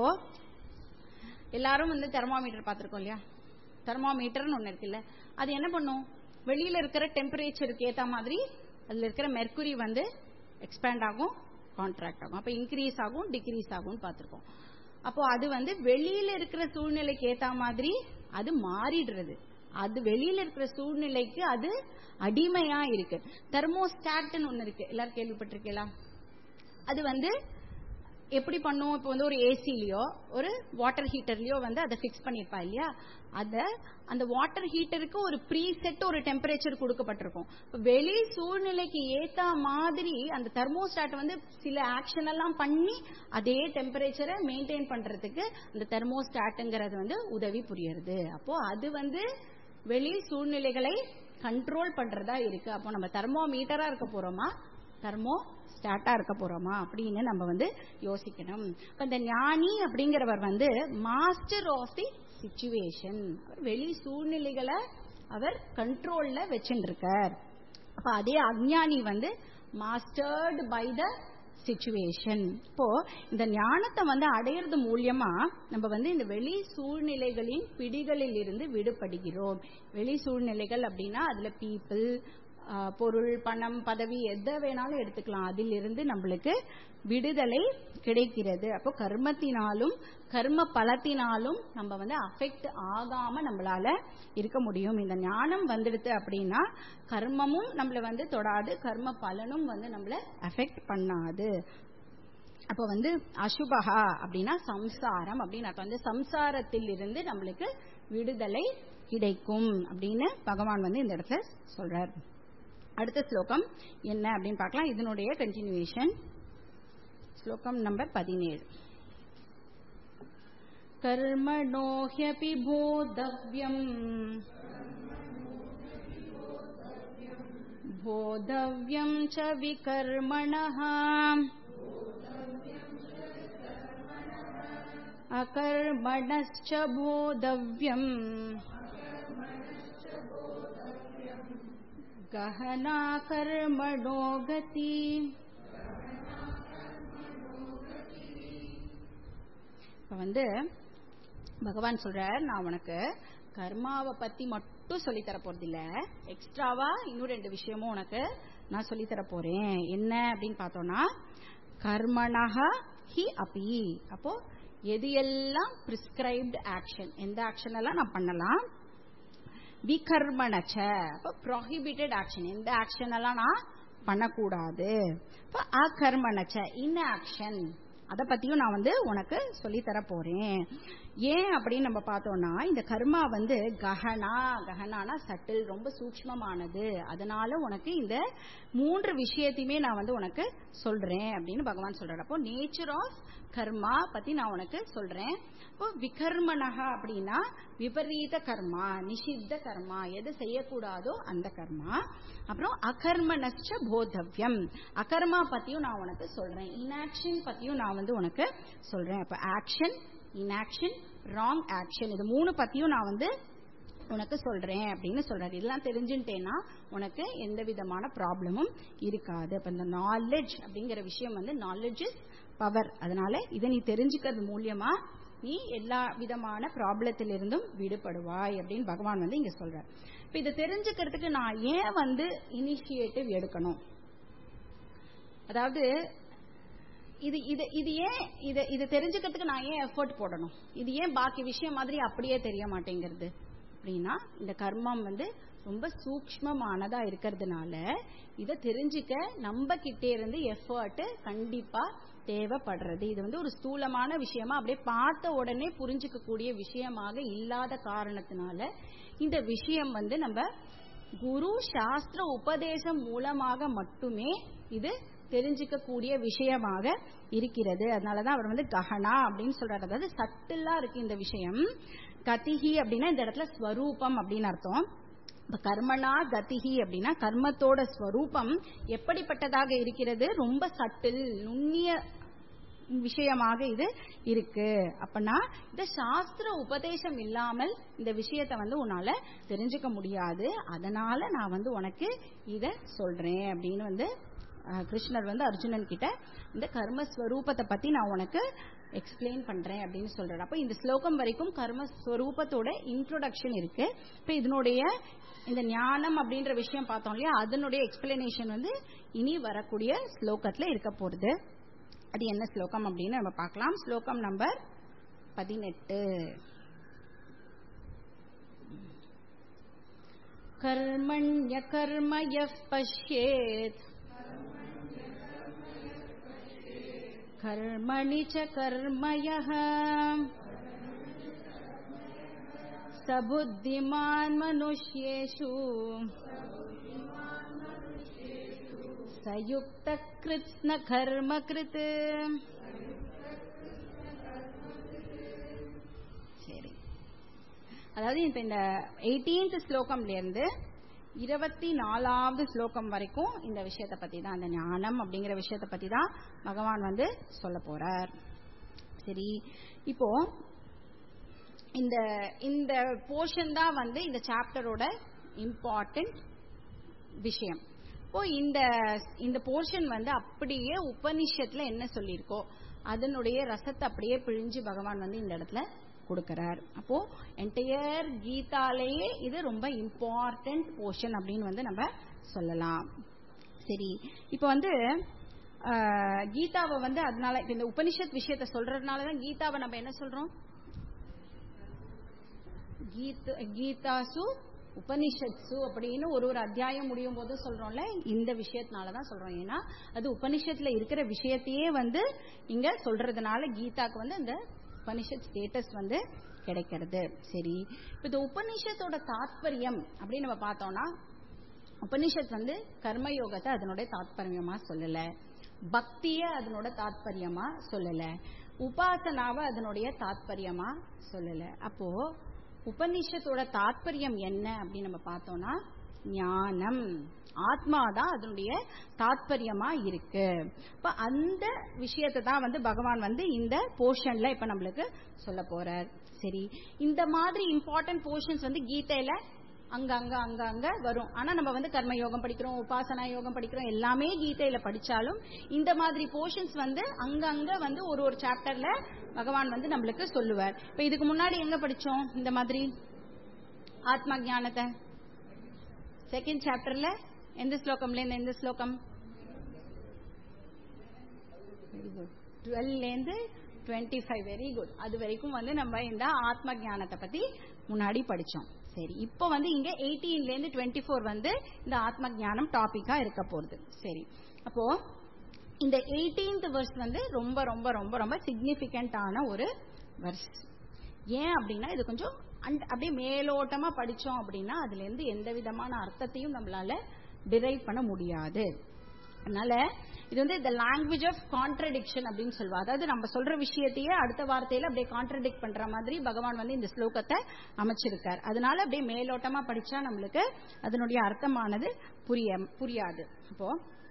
எல்லாரும் வந்து தெர்மாமீட்டர் பார்த்திருக்கோம் இல்லையா தெர்மாமீட்டர்னு ஒண்ணு இருக்குல்ல அது என்ன பண்ணும் வெளியில இருக்கிற டெம்பரேச்சருக்கு ஏத்த மாதிரி அதுல இருக்கிற மெர்க்குரி வந்து எக்ஸ்பேண்ட் ஆகும் கான்ட்ராக்ட் ஆகும் அப்ப இன்க்ரீஸ் ஆகும் டிக்ரீஸ் ஆகும் பார்த்திருக்கோம் அப்போ அது வந்து வெளியில இருக்கிற சூழ்நிலைக்கு ஏத்த மாதிரி அது மாறிடுறது அது வெளியில இருக்கிற சூழ்நிலைக்கு அது அடிமையா இருக்கு தெர்மோஸ்டாட்னு ஒண்ணு இருக்கு எல்லாரும் கேள்விப்பட்டிருக்கீங்களா அது வந்து எப்படி பண்ணும் இப்போ வந்து ஒரு ஏசிலயோ ஒரு வாட்டர் ஹீட்டர்லயோ வந்து அதை பிக்ஸ் பண்ணிருப்பா இல்லையா அத அந்த வாட்டர் ஹீட்டருக்கு ஒரு ப்ரீ செட் ஒரு டெம்பரேச்சர் கொடுக்கப்பட்டிருக்கும் வெளி சூழ்நிலைக்கு ஏத்த மாதிரி அந்த தெர்மோஸ்டாட் வந்து சில ஆக்ஷன் எல்லாம் பண்ணி அதே டெம்பரேச்சரை மெயின்டைன் பண்றதுக்கு அந்த தெர்மோஸ்டாட்டுங்கிறது வந்து உதவி புரியுறது அப்போ அது வந்து வெளி சூழ்நிலைகளை கண்ட்ரோல் பண்றதா இருக்கு அப்போ நம்ம தெர்மோமீட்டரா இருக்க போறோமா தெர்மோ ஸ்டார்ட்டா இருக்க போறோமா அப்படின்னு நம்ம வந்து யோசிக்கணும் இப்ப இந்த ஞானி அப்படிங்கிறவர் வந்து மாஸ்டர் ஆஃப் தி சிச்சுவேஷன் வெளி சூழ்நிலைகளை அவர் கண்ட்ரோல்ல வச்சுருக்கார் அப்ப அதே அஜ்ஞானி வந்து மாஸ்டர்டு பை த சிச்சுவேஷன் இப்போ இந்த ஞானத்தை வந்து அடையிறது மூலியமா நம்ம வந்து இந்த வெளி சூழ்நிலைகளின் பிடிகளில் இருந்து விடுபடுகிறோம் வெளி சூழ்நிலைகள் அப்படின்னா அதுல பீப்புள் பொருள் பணம் பதவி எதை வேணாலும் எடுத்துக்கலாம் அதிலிருந்து நம்மளுக்கு விடுதலை கிடைக்கிறது அப்போ கர்மத்தினாலும் கர்ம பலத்தினாலும் நம்ம வந்து அஃபெக்ட் ஆகாம நம்மளால இருக்க முடியும் இந்த ஞானம் வந்துடுது அப்படின்னா கர்மமும் நம்மள வந்து தொடாது கர்ம பலனும் வந்து நம்மள அஃபெக்ட் பண்ணாது அப்ப வந்து அசுபகா அப்படின்னா சம்சாரம் அப்படின்னு அர்த்தம் வந்து சம்சாரத்தில் இருந்து நம்மளுக்கு விடுதலை கிடைக்கும் அப்படின்னு பகவான் வந்து இந்த இடத்துல சொல்றார் அடுத்த ஸ்லோகம் என்ன அப்படின்னு பார்க்கலாம் இதனுடைய கண்டினியூஷன் ஸ்லோகம் நம்பர் பதினேழு कर्मणो ह्यपि बोधव्यम् बोधव्यं च विकर्मणः अकर्मणश्च बोधव्यम् गहना कर्मणो गति இப்ப வந்து பகவான் சொல்றார் நான் உனக்கு கர்மாவை பத்தி மட்டும் சொல்லி தர போறது இல்ல எக்ஸ்ட்ராவா இன்னும் ரெண்டு விஷயமும் உனக்கு நான் சொல்லி தர போறேன் என்ன அப்படின்னு பார்த்தோம்னா கர்மணஹ ஹி அபி அப்போ எது எல்லாம் பிரிஸ்கிரைப்டு ஆக்ஷன் எந்த ஆக்ஷன் எல்லாம் நான் பண்ணலாம் விகர்மணச்ச அப்போ ப்ராஹிபிட்டட் ஆக்ஷன் எந்த ஆக்ஷன் எல்லாம் நான் பண்ணக்கூடாது இப்போ அகர்மணச்ச இன் ஆக்ஷன் அதை பத்தியும் நான் வந்து உனக்கு சொல்லி தர போறேன் ஏன் அப்படின்னு நம்ம பார்த்தோம்னா இந்த கர்மா வந்து கஹனா கஹனானா சட்டில் ரொம்ப சூக்மமானது அதனால உனக்கு இந்த மூன்று விஷயத்தையுமே நான் வந்து உனக்கு சொல்றேன் அப்படின்னு பகவான் சொல்றாரு அப்போ நேச்சர் ஆஃப் கர்மா பத்தி நான் உனக்கு சொல்றேன் இப்போ விகர்மனகா அப்படின்னா விபரீத கர்மா நிஷித்த கர்மா எது செய்யக்கூடாதோ அந்த கர்மா அப்புறம் அகர்மனச்ச போதவ்யம் அகர்மா பத்தியும் நான் உனக்கு சொல்றேன் இன்ஆக்ஷன் பத்தியும் நான் வந்து உனக்கு சொல்றேன் அப்ப ஆக்ஷன் இன்ஆக்ஷன் ராங் ஆக்ஷன் இது மூணு பத்தியும் நான் வந்து உனக்கு சொல்றேன் அப்படின்னு சொல்றாரு இதெல்லாம் தெரிஞ்சுட்டேன்னா உனக்கு எந்த விதமான ப்ராப்ளமும் இருக்காது அப்ப இந்த நாலேஜ் அப்படிங்கிற விஷயம் வந்து நாலேஜ் இஸ் பவர் அதனால இதை நீ தெரிஞ்சுக்கிறது மூலியமா நீ எல்லா விதமான ப்ராப்ளத்திலிருந்தும் விடுபடுவாய் அப்படின்னு பகவான் வந்து இங்க சொல்றார் இப்ப இதை தெரிஞ்சுக்கிறதுக்கு நான் ஏன் வந்து இனிஷியேட்டிவ் எடுக்கணும் அதாவது இது இது இது ஏன் இதை இதை தெரிஞ்சுக்கிறதுக்கு நான் ஏன் எஃபர்ட் போடணும் இது ஏன் பாக்கி விஷயம் மாதிரி அப்படியே தெரிய மாட்டேங்கிறது அப்படின்னா இந்த கர்மம் வந்து ரொம்ப சூக்மமானதா இருக்கிறதுனால இதை தெரிஞ்சுக்க நம்ம கிட்டே இருந்து எஃபர்ட் கண்டிப்பா தேவைப்படுறது இது வந்து ஒரு ஸ்தூலமான விஷயமா அப்படியே பார்த்த உடனே புரிஞ்சுக்க கூடிய விஷயமாக இல்லாத காரணத்தினால இந்த விஷயம் வந்து நம்ம குரு சாஸ்திர உபதேசம் மூலமாக மட்டுமே இது தெரிஞ்சுக்க கூடிய விஷயமாக இருக்கிறது அதனாலதான் அவர் வந்து கஹனா அப்படின்னு சொல்றாரு அதாவது சட்டிலா இருக்கு இந்த விஷயம் கதிஹி அப்படின்னா இந்த இடத்துல ஸ்வரூபம் அப்படின்னு அர்த்தம் இப்ப கர்மனா கதிஹி அப்படின்னா கர்மத்தோட ஸ்வரூபம் எப்படிப்பட்டதாக இருக்கிறது ரொம்ப சட்டில் நுண்ணிய விஷயமாக இது இருக்கு அப்பனா இந்த சாஸ்திர உபதேசம் இல்லாமல் இந்த விஷயத்த வந்து உன்னால தெரிஞ்சுக்க முடியாது அதனால நான் வந்து உனக்கு இத சொல்றேன் அப்படின்னு வந்து கிருஷ்ணர் வந்து அர்ஜுனன் கிட்ட இந்த கர்மஸ்வரூபத்தை பத்தி நான் உனக்கு எக்ஸ்பிளைன் பண்றேன் அப்படின்னு சொல்றாரு அப்ப இந்த ஸ்லோகம் வரைக்கும் கர்மஸ்வரூபத்தோட இன்ட்ரோடக்ஷன் இருக்கு இப்ப இதனுடைய இந்த ஞானம் அப்படின்ற விஷயம் பார்த்தோம் இல்லையா அதனுடைய எக்ஸ்பிளனேஷன் வந்து இனி வரக்கூடிய ஸ்லோகத்துல இருக்க போறது அது என்ன ஸ்லோகம் அப்படின்னு நம்ம பார்க்கலாம் ஸ்லோகம் நம்பர் பதினெட்டு கர்மண்ய கர்ம யப் பஷ்யேத் कर्मणि च कर्म यः स बुद्धिमान् मनुष्येषु स युक्तकृत्स्न कर्मकृत् சரி அதாவது இப்ப இந்த எயிட்டீன்த் ஸ்லோகம்ல இருந்து இருபத்தி நாலாவது ஸ்லோகம் வரைக்கும் இந்த விஷயத்தை பத்தி தான் அந்த ஞானம் அப்படிங்கிற விஷயத்தை பத்தி தான் பகவான் வந்து சொல்ல போறார் சரி இப்போ இந்த இந்த போர்ஷன் தான் வந்து இந்த சாப்டரோட இம்பார்ட்டன்ட் விஷயம் இப்போ இந்த இந்த போர்ஷன் வந்து அப்படியே உபனிஷத்துல என்ன சொல்லியிருக்கோ அதனுடைய ரசத்தை அப்படியே பிழிஞ்சு பகவான் வந்து இந்த இடத்துல கொடுக்கிறார் அப்போ என்டையர் கீதாலேயே இது ரொம்ப இம்பார்ட்டன்ட் போர்ஷன் அப்படின்னு வந்து நம்ம சொல்லலாம் சரி இப்போ வந்து கீதாவை வந்து அதனால இப்ப இந்த உபனிஷத் விஷயத்த சொல்றதுனால தான் கீதாவை நம்ம என்ன சொல்றோம் கீதாசு உபனிஷத்சு அப்படின்னு ஒரு ஒரு அத்தியாயம் முடியும் போது சொல்றோம்ல இந்த விஷயத்தினாலதான் சொல்றோம் ஏன்னா அது உபனிஷத்துல இருக்கிற விஷயத்தையே வந்து இங்க சொல்றதுனால கீதாக்கு வந்து அந்த உபனிஷத் ஸ்டேட்டஸ் வந்து கிடைக்கிறது சரி இந்த உபனிஷத்தோட தாத்பரியம் அப்படின்னு நம்ம பார்த்தோம்னா உபனிஷத் வந்து கர்மயோகத்தை அதனுடைய தாத்பரியமா சொல்லல பக்திய அதனோட தாத்பரியமா சொல்லல உபாசனாவை அதனுடைய தாத்பரியமா சொல்லல அப்போ உபனிஷத்தோட தாத்பரியம் என்ன அப்படின்னு நம்ம பார்த்தோம்னா ஞானம் ஆத்மாதான் அதனுடைய தாத்பரியமா இருக்கு இப்ப அந்த விஷயத்தை தான் வந்து பகவான் வந்து இந்த போர்ஷன்ல இப்ப நம்மளுக்கு சொல்ல போறார் சரி இந்த மாதிரி இம்பார்ட்டன்ட் போர்ஷன்ஸ் வந்து கீதையில அங்க அங்க அங்க அங்க வரும் ஆனா நம்ம வந்து கர்ம யோகம் படிக்கிறோம் உபாசனா யோகம் படிக்கிறோம் எல்லாமே கீதையில படிச்சாலும் இந்த மாதிரி போர்ஷன்ஸ் வந்து அங்க அங்க வந்து ஒரு ஒரு சாப்டர்ல பகவான் வந்து நம்மளுக்கு சொல்லுவார் இப்ப இதுக்கு முன்னாடி எங்க படிச்சோம் இந்த மாதிரி ஆத்மா ஞானத்தை செகண்ட் சாப்டர்ல எந்த ஸ்லோகம்ல இருந்து எந்த ஸ்லோகம் வெரி குட் டுவெல்ல இருந்து டுவெண்ட்டி ஃபைவ் வெரி குட் அது வரைக்கும் வந்து நம்ம இந்த ஆத்ம ஞானத்தை பத்தி முன்னாடி படிச்சோம் சரி இப்போ வந்து இங்க எயிட்டீன்ல இருந்து டுவெண்ட்டி ஃபோர் வந்து இந்த ஆத்ம ஞானம் டாபிக்கா இருக்க போகுது சரி அப்போ இந்த எயிட்டீன்த் வர்ஸ் வந்து ரொம்ப ரொம்ப ரொம்ப ரொம்ப சிக்னிபிகண்டான ஒரு வர்ஸ் ஏன் அப்படின்னா இது கொஞ்சம் அப்படியே மேலோட்டமா படிச்சோம் அப்படின்னா அதுல இருந்து எந்த விதமான அர்த்தத்தையும் நம்மளால டிரைவ் பண்ண முடியாது அதனால இது வந்து இந்த லாங்குவேஜ் ஆஃப் கான்ட்ரடிக்ஷன் அப்படின்னு சொல்லுவா அதாவது நம்ம சொல்ற விஷயத்தையே அடுத்த வார்த்தையில அப்படியே கான்ட்ரடிக்ட் பண்ற மாதிரி பகவான் வந்து இந்த ஸ்லோகத்தை அமைச்சிருக்கார் அதனால அப்படியே மேலோட்டமா படிச்சா நம்மளுக்கு அதனுடைய அர்த்தமானது புரிய புரியாது அப்போ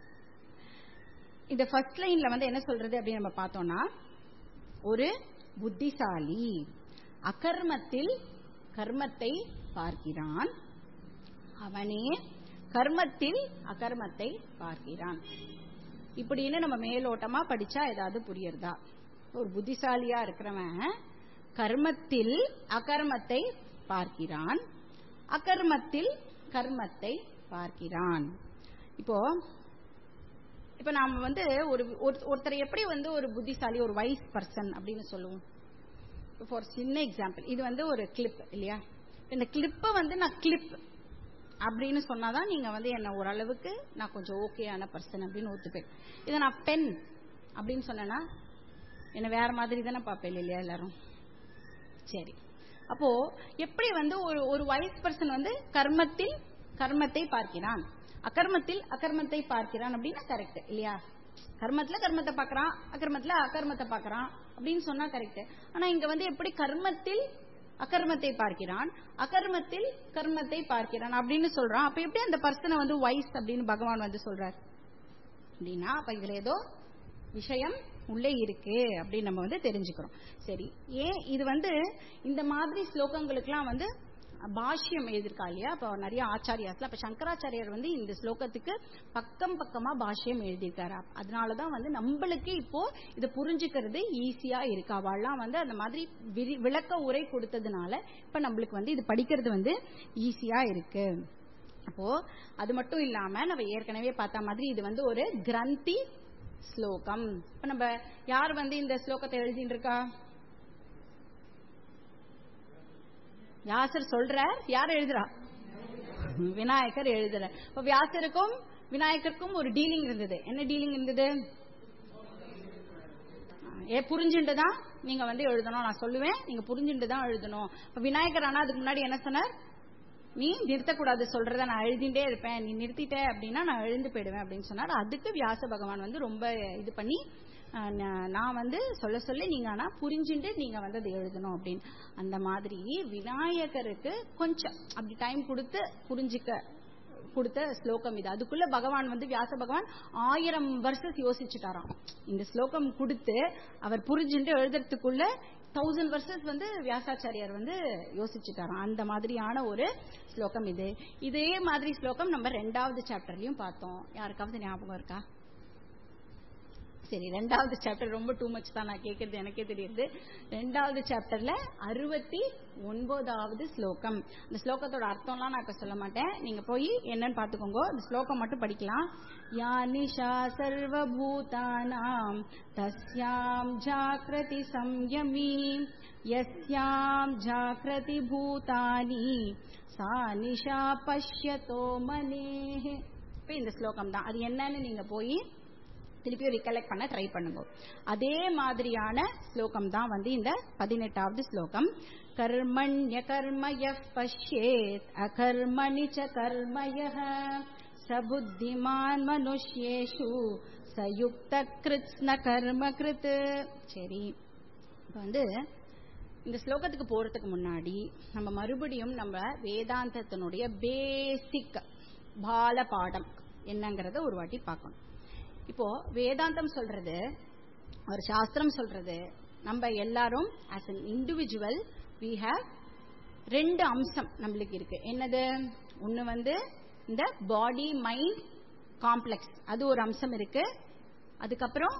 இந்த ஃபர்ஸ்ட் லைன்ல வந்து என்ன சொல்றது அப்படின்னு நம்ம பார்த்தோம்னா ஒரு புத்திசாலி அகர்மத்தில் கர்மத்தை பார்க்கிறான் அவனே கர்மத்தில் அகர்மத்தை பார்க்கிறான் இப்படின்னு நம்ம மேலோட்டமா படிச்சா ஏதாவது புரியுறதா ஒரு புத்திசாலியா இருக்கிறவன் கர்மத்தில் அகர்மத்தை பார்க்கிறான் அகர்மத்தில் கர்மத்தை பார்க்கிறான் இப்போ இப்ப நாம வந்து ஒரு ஒருத்தரை எப்படி வந்து ஒரு புத்திசாலி ஒரு வைஸ் பர்சன் அப்படின்னு சொல்லுவோம் ஃபார் சின்ன எக்ஸாம்பிள் இது வந்து ஒரு கிளிப் இல்லையா இந்த கிளிப்பை வந்து நான் கிளிப் அப்படின்னு சொன்னாதான் நீங்க வந்து என்ன ஓரளவுக்கு நான் கொஞ்சம் ஓகேயான பர்சன் அப்படின்னு ஒத்துப்பேன் இதை நான் பென் அப்படின்னு சொன்னேன்னா என்ன வேற மாதிரி தானே பார்ப்பேன் இல்லையா எல்லாரும் சரி அப்போ எப்படி வந்து ஒரு ஒரு வைஸ் பர்சன் வந்து கர்மத்தில் கர்மத்தை பார்க்கிறான் அகர்மத்தில் அகர்மத்தை பார்க்கிறான் அப்படின்னா கரெக்ட் இல்லையா கர்மத்துல கர்மத்தை பாக்குறான் அகர்மத்துல அகர்மத்தை பாக்குறான் அப்படின்னு சொன்னா கரெக்ட் ஆனா இங்க வந்து எப்படி கர்மத்தில் அகர்மத்தை பார்க்கிறான் அகர்மத்தில் கர்மத்தை பார்க்கிறான் அப்படின்னு சொல்றான் அப்ப எப்படி அந்த பர்சனை வந்து வைஸ் அப்படின்னு பகவான் வந்து சொல்றார் அப்படின்னா அப்ப இதுல ஏதோ விஷயம் உள்ளே இருக்கு அப்படின்னு நம்ம வந்து தெரிஞ்சுக்கிறோம் சரி ஏன் இது வந்து இந்த மாதிரி ஸ்லோகங்களுக்கெல்லாம் வந்து பாஷ்யம் எழுதியிருக்கா இல்லையா அப்ப நிறைய ஆச்சாரியாஸ்ல அப்ப சங்கராச்சாரியார் வந்து இந்த ஸ்லோகத்துக்கு பக்கம் பக்கமா பாஷ்யம் எழுதியிருக்காரு அதனாலதான் வந்து நம்மளுக்கு இப்போ இதை புரிஞ்சுக்கிறது ஈஸியா இருக்கு அவள்லாம் வந்து அந்த மாதிரி விளக்க உரை கொடுத்ததுனால இப்ப நம்மளுக்கு வந்து இது படிக்கிறது வந்து ஈஸியா இருக்கு அப்போ அது மட்டும் இல்லாம நம்ம ஏற்கனவே பார்த்த மாதிரி இது வந்து ஒரு கிரந்தி ஸ்லோகம் இப்ப நம்ம யார் வந்து இந்த ஸ்லோகத்தை எழுதிட்டு இருக்கா வியாசர் சொல்றார் யார் எழுதுறா விநாயகர் எழுதுற இப்ப வியாசருக்கும் விநாயகருக்கும் ஒரு டீலிங் இருந்தது என்ன டீலிங் இருந்தது ஏ புரிஞ்சுட்டு தான் நீங்க வந்து எழுதணும் நான் சொல்லுவேன் நீங்க புரிஞ்சுட்டு தான் எழுதணும் இப்ப விநாயகர் ஆனா அதுக்கு முன்னாடி என்ன சொன்னார் நீ நிறுத்தக்கூடாது சொல்றத நான் எழுதிட்டே இருப்பேன் நீ நிறுத்திட்ட அப்படின்னா நான் எழுந்து போயிடுவேன் அப்படின்னு சொன்னார் அதுக்கு வியாச பகவான் வந்து ரொம்ப இது பண்ணி நான் வந்து சொல்ல சொல்ல நீங்க ஆனா புரிஞ்சுட்டு நீங்க வந்து அதை எழுதணும் அப்படின்னு அந்த மாதிரி விநாயகருக்கு கொஞ்சம் அப்படி டைம் கொடுத்து புரிஞ்சுக்க கொடுத்த ஸ்லோகம் இது அதுக்குள்ள பகவான் வந்து வியாச பகவான் ஆயிரம் வருஷம் யோசிச்சுட்டாராம் இந்த ஸ்லோகம் கொடுத்து அவர் புரிஞ்சுட்டு எழுதுறதுக்குள்ள தௌசண்ட் வர்சஸ் வந்து வியாசாச்சாரியார் வந்து யோசிச்சுட்டாராம் அந்த மாதிரியான ஒரு ஸ்லோகம் இது இதே மாதிரி ஸ்லோகம் நம்ம ரெண்டாவது சாப்டர்லயும் பார்த்தோம் யாருக்காவது ஞாபகம் இருக்கா சரி ரெண்டாவது சாப்டர் ரொம்ப டூ மச் தான் நான் கேட்கறது எனக்கே தெரியுது ரெண்டாவது சாப்டர்ல அறுபத்தி ஒன்பதாவது ஸ்லோகம் இந்த ஸ்லோகத்தோட அர்த்தம்லாம் நான் இப்ப சொல்ல மாட்டேன் நீங்க போய் என்னன்னு பாத்துக்கோங்க இந்த ஸ்லோகம் மட்டும் படிக்கலாம் யா நிஷா சர்வபூதானாம் தஸ்யாம் ஜாக்கிரதி சம்யமி யஸ்யாம் ஜாக்கிரதி பூதானி சா நிஷா பஷ்யதோ மனேஹே இப்ப இந்த ஸ்லோகம் தான் அது என்னன்னு நீங்க போய் திருப்பியும் ரிகலெக்ட் பண்ண ட்ரை பண்ணுங்க அதே மாதிரியான ஸ்லோகம் தான் வந்து இந்த பதினெட்டாவது ஸ்லோகம் கர்மண்ய கர்மய பஷ்யேத் அகர்மணி ச கர்மய சபுத்திமான் மனுஷ்யேஷு சயுக்த கிருத்ஸ்ன கர்ம கிருத்து சரி இப்போ வந்து இந்த ஸ்லோகத்துக்கு போறதுக்கு முன்னாடி நம்ம மறுபடியும் நம்ம வேதாந்தத்தினுடைய பேசிக் பால பாடம் என்னங்கறத ஒரு வாட்டி பார்க்கணும் இப்போ வேதாந்தம் சொல்றது ஒரு சாஸ்திரம் சொல்றது நம்ம எல்லாரும் as an individual we have ரெண்டு அம்சம் நம்மளுக்கு இருக்கு என்னது ஒன்னு வந்து இந்த பாடி மைண்ட் காம்ப்ளெக்ஸ் அது ஒரு அம்சம் இருக்கு அதுக்கப்புறம்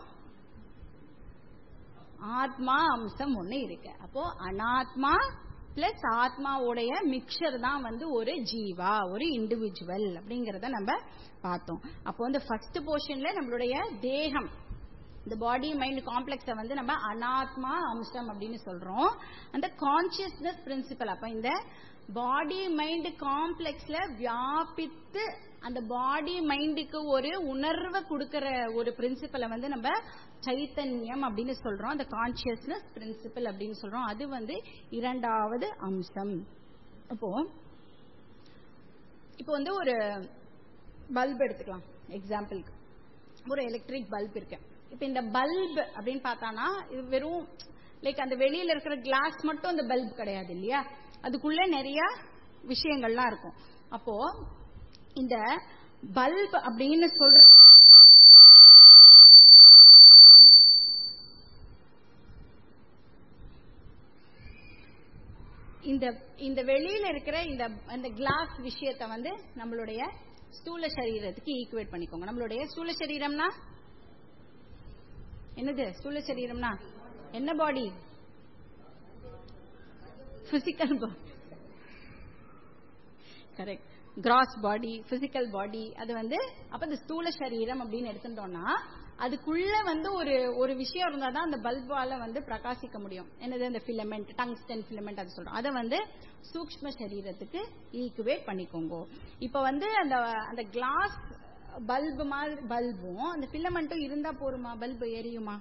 ஆத்மா அம்சம் ஒண்ணு இருக்கு அப்போ அனாத்மா பிளஸ் ஆத்மாவுடைய மிக்சர் தான் வந்து ஒரு ஜீவா ஒரு இண்டிவிஜுவல் அப்படிங்கறத நம்ம பார்த்தோம் அப்போ வந்து ஃபர்ஸ்ட் போர்ஷன்ல நம்மளுடைய தேகம் இந்த பாடி மைண்ட் காம்ப்ளெக்ஸ வந்து நம்ம அனாத்மா அம்சம் அப்படின்னு சொல்றோம் அந்த கான்சியஸ்னஸ் பிரின்சிபல் அப்ப இந்த பாடி மைண்ட் காம்ப்ளெக்ஸ்ல வியாபித்து அந்த பாடி மைண்டுக்கு ஒரு உணர்வை கொடுக்கிற ஒரு பிரின்சிபலை வந்து நம்ம சைத்தன்யம் அப்படின்னு சொல்றோம் அந்த கான்சியஸ்னஸ் பிரின்சிபல் அப்படின்னு சொல்றோம் அது வந்து இரண்டாவது அம்சம் அப்போ இப்போ வந்து ஒரு பல்ப் எடுத்துக்கலாம் எக்ஸாம்பிளுக்கு ஒரு எலக்ட்ரிக் பல்ப் இருக்கு இப்போ இந்த பல்ப் அப்படின்னு பார்த்தானா இது வெறும் லைக் அந்த வெளியில இருக்கிற கிளாஸ் மட்டும் அந்த பல்ப் கிடையாது இல்லையா அதுக்குள்ள நிறைய விஷயங்கள்லாம் இருக்கும் அப்போ இந்த பல்ப் அப்படின்னு சொல்ற இந்த இந்த வெளியில இருக்கிற இந்த அந்த கிளாஸ் விஷயத்தை வந்து நம்மளுடைய ஸ்தூல சரீரத்துக்கு ஈக்குவேட் பண்ணிக்கோங்க நம்மளுடைய ஸ்தூல சரீரம்னா என்னது ஸ்தூல சரீரம்னா என்ன body physical body correct gross body physical body அது வந்து அப்ப இந்த ஸ்தூல சரீரம் அப்படின்னு எடுத்துட்டோம்னா அதுக்குள்ள வந்து ஒரு ஒரு விஷயம் இருந்தா தான் அந்த பல்பால வந்து பிரகாசிக்க முடியும் என்னது அந்த பிலமெண்ட் டங்ஸ்டன் பிலமெண்ட் அது சொல்றோம் அதை வந்து சூக்ம சரீரத்துக்கு ஈக்குவேட் பண்ணிக்கோங்க இப்ப வந்து அந்த அந்த கிளாஸ் பல்பு மாதிரி பல்பும் அந்த பிலமெண்ட்டும் இருந்தா போருமா பல்பு எரியுமா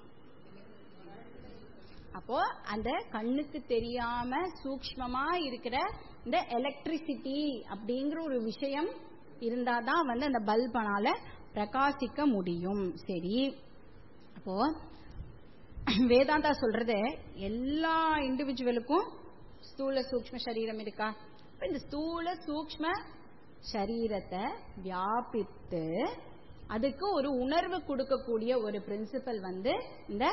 அப்போ அந்த கண்ணுக்கு தெரியாம சூக்மமா இருக்கிற இந்த எலக்ட்ரிசிட்டி அப்படிங்கிற ஒரு விஷயம் இருந்தாதான் வந்து அந்த பல்பனால பிரகாசிக்க முடியும் சரி அப்போ வேதாந்தா சொல்றது எல்லா இண்டிவிஜுவலுக்கும் ஸ்தூல சூக்ம சரீரம் இருக்கா இந்த ஸ்தூல சூக்ம சரீரத்தை வியாபித்து அதுக்கு ஒரு உணர்வு கொடுக்கக்கூடிய ஒரு பிரின்சிபல் வந்து இந்த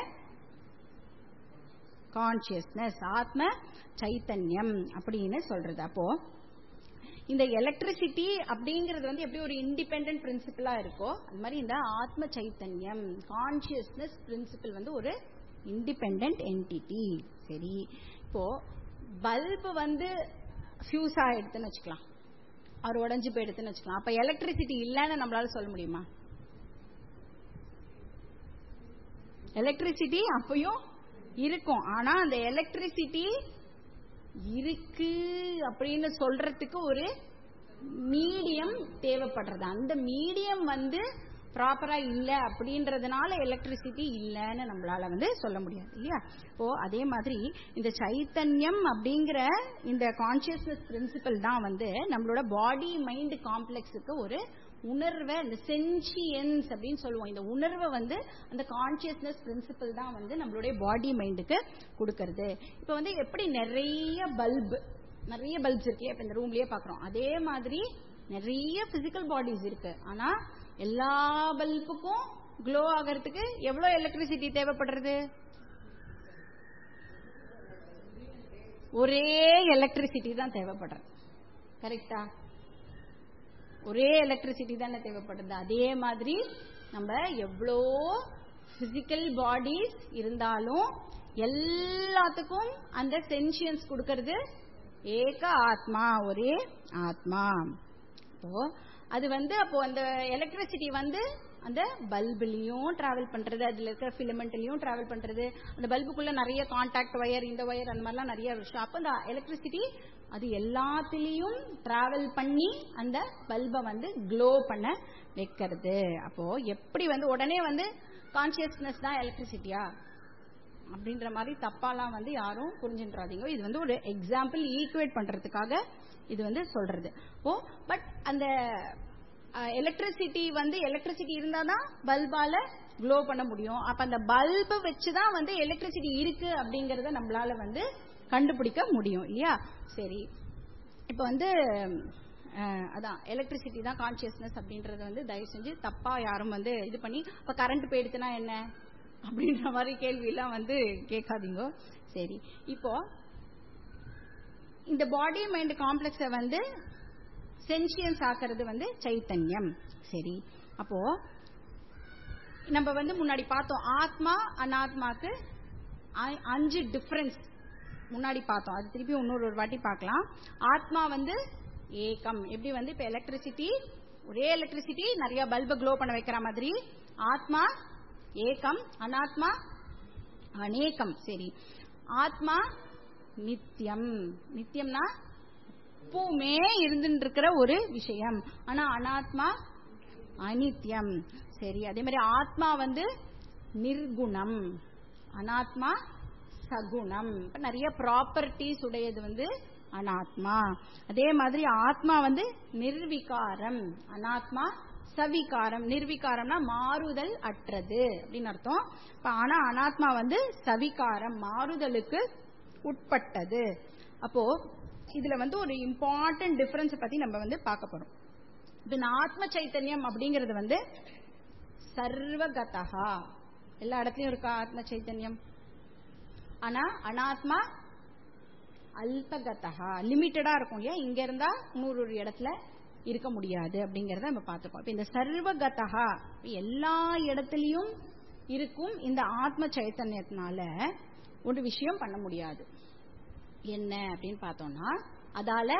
கான்சியஸ்னஸ் ஆத்ம சைத்தன்யம் அப்படின்னு சொல்றது அப்போ இந்த எலக்ட்ரிசிட்டி அப்படிங்கிறது வந்து எப்படி ஒரு இண்டிபெண்ட் பிரின்சிபலா இருக்கோ அது மாதிரி இந்த ஆத்ம சைத்தன்யம் கான்சியஸ்னஸ் பிரின்சிபல் வந்து ஒரு இண்டிபெண்ட் என்டிட்டி சரி இப்போ பல்பு வந்து ஃபியூஸ் ஆயிடுதுன்னு வச்சுக்கலாம் அவர் உடஞ்சு போயிடுதுன்னு வச்சுக்கலாம் அப்ப எலக்ட்ரிசிட்டி இல்லைன்னு நம்மளால சொல்ல முடியுமா எலக்ட்ரிசிட்டி அப்பயும் இருக்கும் ஆனா அந்த எலக்ட்ரிசிட்டி இருக்கு அப்படின்னு சொல்றதுக்கு ஒரு மீடியம் தேவைப்படுறது அந்த மீடியம் வந்து ப்ராப்பரா இல்ல அப்படின்றதுனால எலக்ட்ரிசிட்டி இல்லைன்னு நம்மளால வந்து சொல்ல முடியாது இல்லையா இப்போ அதே மாதிரி இந்த சைத்தன்யம் அப்படிங்கிற இந்த கான்சியஸ்னஸ் பிரின்சிபல் தான் வந்து நம்மளோட பாடி மைண்ட் காம்ப்ளெக்ஸுக்கு ஒரு உணர்வை இந்த சென்சியன்ஸ் அப்படின்னு சொல்லுவோம் இந்த உணர்வை வந்து அந்த கான்சியஸ்னஸ் பிரின்சிபல் தான் வந்து நம்மளுடைய பாடி மைண்டுக்கு கொடுக்கறது இப்போ வந்து எப்படி நிறைய பல்ப் நிறைய பல்ப்ஸ் இருக்கு இப்ப இந்த ரூம்லயே பாக்குறோம் அதே மாதிரி நிறைய பிசிக்கல் பாடிஸ் இருக்கு ஆனா எல்லா பல்புக்கும் க்ளோ ஆகிறதுக்கு எவ்வளவு எலக்ட்ரிசிட்டி தேவைப்படுறது ஒரே எலக்ட்ரிசிட்டி தான் தேவைப்படுறது கரெக்டா ஒரே எலக்ட்ரிசிட்டி தானே தேவைப்படுது அதே மாதிரி நம்ம எவ்வளோ பிசிக்கல் பாடிஸ் இருந்தாலும் எல்லாத்துக்கும் அந்த சென்சியன்ஸ் கொடுக்கறது ஏக ஆத்மா ஒரே ஆத்மா இப்போ அது வந்து அப்போ அந்த எலக்ட்ரிசிட்டி வந்து அந்த பல்புலயும் டிராவல் பண்றது அதுல இருக்கிற பிலமெண்ட்லயும் டிராவல் பண்றது அந்த பல்புக்குள்ள நிறைய கான்டாக்ட் ஒயர் இந்த ஒயர் அந்த மாதிரிலாம் நிறைய விஷயம் அப்ப அந்த எலக்ட்ரிசிட்டி அது எல்லாத்துலயும் டிராவல் பண்ணி அந்த பல்பை வந்து க்ளோ பண்ண வைக்கிறது அப்போ எப்படி வந்து உடனே வந்து கான்சியஸ்னஸ் தான் எலக்ட்ரிசிட்டியா அப்படின்ற மாதிரி தப்பாலாம் வந்து யாரும் புரிஞ்சுன்றாதீங்க இது வந்து ஒரு எக்ஸாம்பிள் ஈக்குவேட் பண்றதுக்காக இது வந்து சொல்றது ஓ பட் அந்த எலக்ட்ரிசிட்டி வந்து எலக்ட்ரிசிட்டி இருந்தாதான் பல்பால க்ளோ பண்ண முடியும் அப்ப அந்த பல்பை வச்சுதான் வந்து எலக்ட்ரிசிட்டி இருக்கு அப்படிங்கறத நம்மளால வந்து கண்டுபிடிக்க முடியும் இல்லையா சரி இப்ப வந்து அஹ், அதான் எலக்ட்ரிசிட்டி தான் கான்சியஸ்னஸ் அப்படின்றத வந்து தயவு செஞ்சு தப்பா யாரும் வந்து இது பண்ணி இப்ப கரண்ட் போயிடுச்சுன்னா என்ன அப்படின்ற மாதிரி கேள்வி எல்லாம் வந்து கேட்காதீங்க சரி இப்போ இந்த பாடி மைண்ட் காம்ப்ளெக்ஸ வந்து சென்சியன்ஸ் ஆக்குறது வந்து சைத்தன்யம் சரி அப்போ நம்ம வந்து முன்னாடி பார்த்தோம் ஆத்மா அனாத்மாக்கு அ- அஞ்சு டிஃபரன்ஸ் முன்னாடி பார்த்தோம் அது திருப்பி இன்னொரு ஒரு வாட்டி பார்க்கலாம் ஆத்மா வந்து ஏகம் எப்படி வந்து இப்ப எலக்ட்ரிசிட்டி ஒரே எலக்ட்ரிசிட்டி நிறைய பல்ப க்ளோ பண்ண வைக்கிற மாதிரி ஆத்மா ஏகம் அனாத்மா அநேகம் சரி ஆத்மா நித்தியம் நித்தியம்னா எப்பவுமே இருந்துட்டு இருக்கிற ஒரு விஷயம் ஆனா அனாத்மா அனித்யம் சரி அதே மாதிரி ஆத்மா வந்து நிர்குணம் அனாத்மா சகுணம் இப்ப நிறைய ப்ராப்பர்ட்டிஸ் உடையது வந்து அனாத்மா அதே மாதிரி ஆத்மா வந்து நிர்விகாரம் அனாத்மா சவிகாரம் நிர்விகாரம்னா மாறுதல் அற்றது அப்படின்னு அர்த்தம் இப்ப ஆனா அனாத்மா வந்து சவிகாரம் மாறுதலுக்கு உட்பட்டது அப்போ இதுல வந்து ஒரு இம்பார்ட்டன்ட் டிஃபரன்ஸ் பத்தி நம்ம வந்து பார்க்க போறோம் இப்ப இந்த ஆத்ம சைத்தன்யம் அப்படிங்கிறது வந்து சர்வகதா எல்லா இடத்துலயும் இருக்கா ஆத்ம சைத்தன்யம் ஆனா அனாத்மா அல்பகதா லிமிட்டடா இருக்கும் இல்லையா இங்க இருந்தா இன்னொரு ஒரு இடத்துல இருக்க முடியாது அப்படிங்கறத நம்ம பார்த்துப்போம் இப்ப இந்த சர்வகதா எல்லா இடத்துலயும் இருக்கும் இந்த ஆத்ம சைத்தன்யத்தினால ஒரு விஷயம் பண்ண முடியாது என்ன அப்படின்னு பார்த்தோம்னா அதால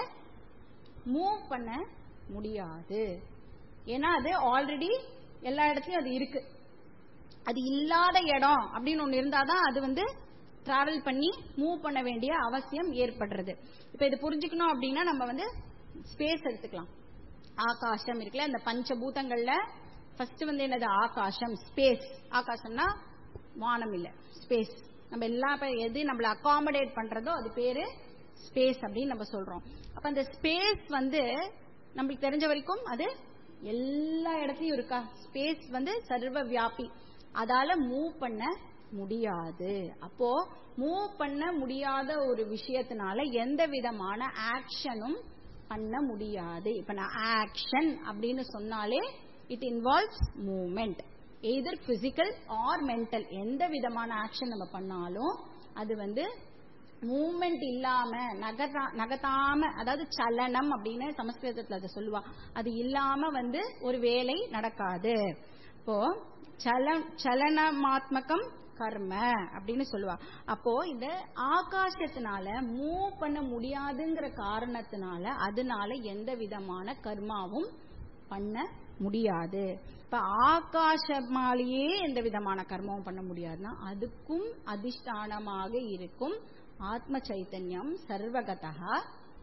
மூவ் பண்ண முடியாது ஏன்னா அது ஆல்ரெடி எல்லா இடத்துலயும் அது இருக்கு அது இல்லாத இடம் அப்படின்னு ஒண்ணு இருந்தாதான் அது வந்து டிராவல் பண்ணி மூவ் பண்ண வேண்டிய அவசியம் ஏற்படுறது இப்ப இது புரிஞ்சுக்கணும் அப்படின்னா நம்ம வந்து ஸ்பேஸ் எடுத்துக்கலாம் ஆகாசம் இருக்குல்ல இந்த பஞ்சபூதங்கள்ல ஃபர்ஸ்ட் வந்து என்னது ஆகாசம் ஸ்பேஸ் ஆகாசம்னா வானம் இல்ல ஸ்பேஸ் நம்ம எல்லாம் இப்ப எது நம்மள அகாமடேட் பண்றதோ அது பேரு ஸ்பேஸ் அப்படின்னு நம்ம சொல்றோம் அப்ப அந்த ஸ்பேஸ் வந்து நம்மளுக்கு தெரிஞ்ச வரைக்கும் அது எல்லா இடத்துலயும் இருக்கா ஸ்பேஸ் வந்து சர்வ வியாபி அதால மூவ் பண்ண முடியாது அப்போ மூவ் பண்ண முடியாத ஒரு விஷயத்தினால எந்த விதமான ஆக்ஷனும் பண்ண முடியாது இப்ப நான் ஆக்ஷன் அப்படின்னு சொன்னாலே it involves movement either physical or mental எந்த விதமான ஆக்ஷன் நம்ம பண்ணாலும் அது வந்து மூவ்மெண்ட் இல்லாம நகரா நகத்தாம அதாவது சலனம் அப்படின்னு சமஸ்கிருதத்துல அதை சொல்லுவா அது இல்லாம வந்து ஒரு வேலை நடக்காது இப்போ சல சலனமாத்மகம் கர்ம அப்படின்னு சொல்லுவா அப்போ இந்த ஆகாசத்தினால மூவ் பண்ண முடியாதுங்கிற காரணத்தினால அதனால எந்த விதமான கர்மாவும் பண்ண முடியாது இப்ப ஆகாசமாலேயே எந்த விதமான கர்மமும் பண்ண முடியாதுன்னா அதுக்கும் அதிஷ்டானமாக இருக்கும் ஆத்ம சைத்தன்யம் சர்வகதா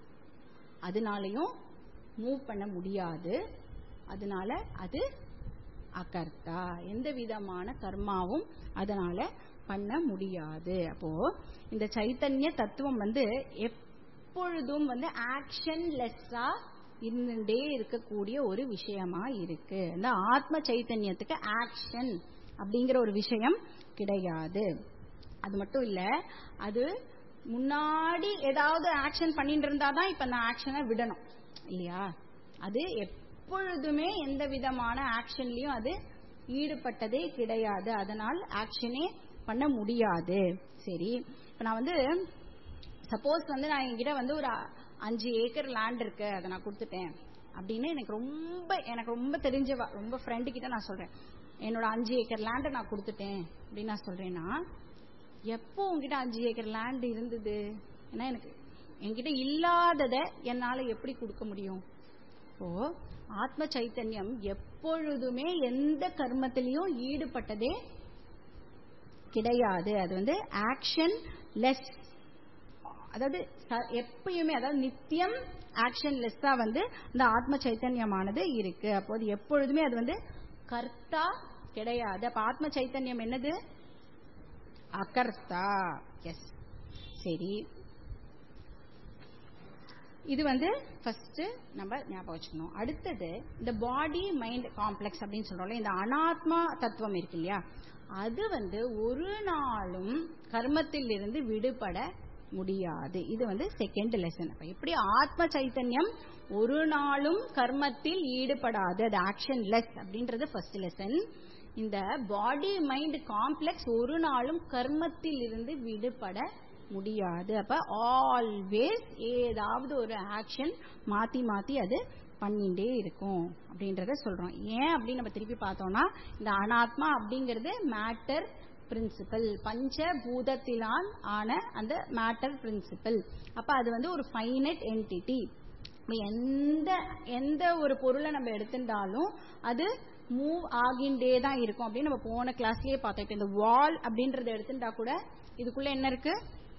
அதனாலையும் மூவ் பண்ண முடியாது அதனால அது அகர்த்தா எந்த விதமான கர்மாவும் அதனால பண்ண முடியாது அப்போ இந்த சைத்தன்ய தத்துவம் வந்து எப்பொழுதும் வந்து ஆக்ஷன் லெஸ்ஸா இருந்துட்டே இருக்கக்கூடிய ஒரு விஷயமா இருக்கு இந்த ஆத்ம சைத்தன்யத்துக்கு ஆக்ஷன் அப்படிங்கிற ஒரு விஷயம் கிடையாது அது மட்டும் இல்ல அது முன்னாடி ஏதாவது ஆக்ஷன் பண்ணிட்டு இருந்தாதான் இப்ப அந்த ஆக்ஷனை விடணும் இல்லையா அது எப்பொழுதுமே எந்த விதமான ஆக்ஷன்லயும் அது ஈடுபட்டதே கிடையாது அதனால் ஆக்ஷனே பண்ண முடியாது சரி இப்ப நான் வந்து சப்போஸ் வந்து நான் என்கிட்ட வந்து ஒரு அஞ்சு ஏக்கர் லேண்ட் இருக்கு அதை நான் கொடுத்துட்டேன் அப்படின்னு எனக்கு ரொம்ப எனக்கு ரொம்ப தெரிஞ்ச ரொம்ப ஃப்ரெண்டு கிட்ட நான் சொல்றேன் என்னோட அஞ்சு ஏக்கர் லேண்டை நான் கொடுத்துட்டேன் அப்படின்னு நான் சொல்றேன்னா எப்போ உங்ககிட்ட அஞ்சு ஏக்கர் லேண்ட் இருந்தது ஏன்னா எனக்கு என்கிட்ட இல்லாதத என்னால எப்படி கொடுக்க முடியும் ஓ ஆத்ம சைத்தன்யம் எப்பொழுதுமே எந்த கர்மத்திலையும் ஈடுபட்டதே கிடையாது அது வந்து ஆக்ஷன் லெஸ் அதாவது எப்பயுமே அதாவது நித்தியம் ஆக்ஷன் லெஸ்ஸா வந்து இந்த ஆத்ம சைத்தன்யமானது இருக்கு அப்போது எப்பொழுதுமே அது வந்து கர்த்தா கிடையாது அப்ப ஆத்ம சைத்தன்யம் என்னது அகர்த்தா எஸ் சரி இது வந்து ஃபர்ஸ்ட் நம்ம ஞாபகம் வச்சுக்கணும் அடுத்தது இந்த பாடி மைண்ட் காம்ப்ளெக்ஸ் அப்படின்னு சொல்றோம்ல இந்த அனாத்மா தத்துவம் இருக்கு இல்லையா அது வந்து ஒரு நாளும் கர்மத்தில் இருந்து விடுபட முடியாது இது வந்து செகண்ட் லெசன் எப்படி ஆத்ம சைத்தன்யம் ஒரு நாளும் கர்மத்தில் ஈடுபடாது அது ஆக்ஷன் லெஸ் அப்படின்றது ஃபர்ஸ்ட் லெசன் இந்த பாடி மைண்ட் காம்ப்ளெக்ஸ் ஒரு நாளும் கர்மத்தில் இருந்து விடுபட முடியாது அப்ப ஆல்வேஸ் ஏதாவது ஒரு ஆக்ஷன் மாத்தி மாத்தி அது பண்ணிட்டே இருக்கும் அப்படின்றத சொல்றோம் ஏன் அப்படின்னு நம்ம திருப்பி பார்த்தோம்னா இந்த அனாத்மா அப்படிங்கிறது மேட்டர் பிரின்சிபல் பஞ்ச பூதத்திலான் ஆன அந்த மேட்டர் பிரின்சிபல் அப்ப அது வந்து ஒரு ஃபைனட் என்டிட்டி எந்த எந்த ஒரு பொருளை நம்ம எடுத்துட்டாலும் அது மூவ் ஆகிண்டே தான் இருக்கும் அப்படின்னு நம்ம போன கிளாஸ்லயே பார்த்தோம் இப்ப இந்த வால் அப்படின்றத எடுத்துட்டா கூட இதுக்குள்ள என்ன இருக்கு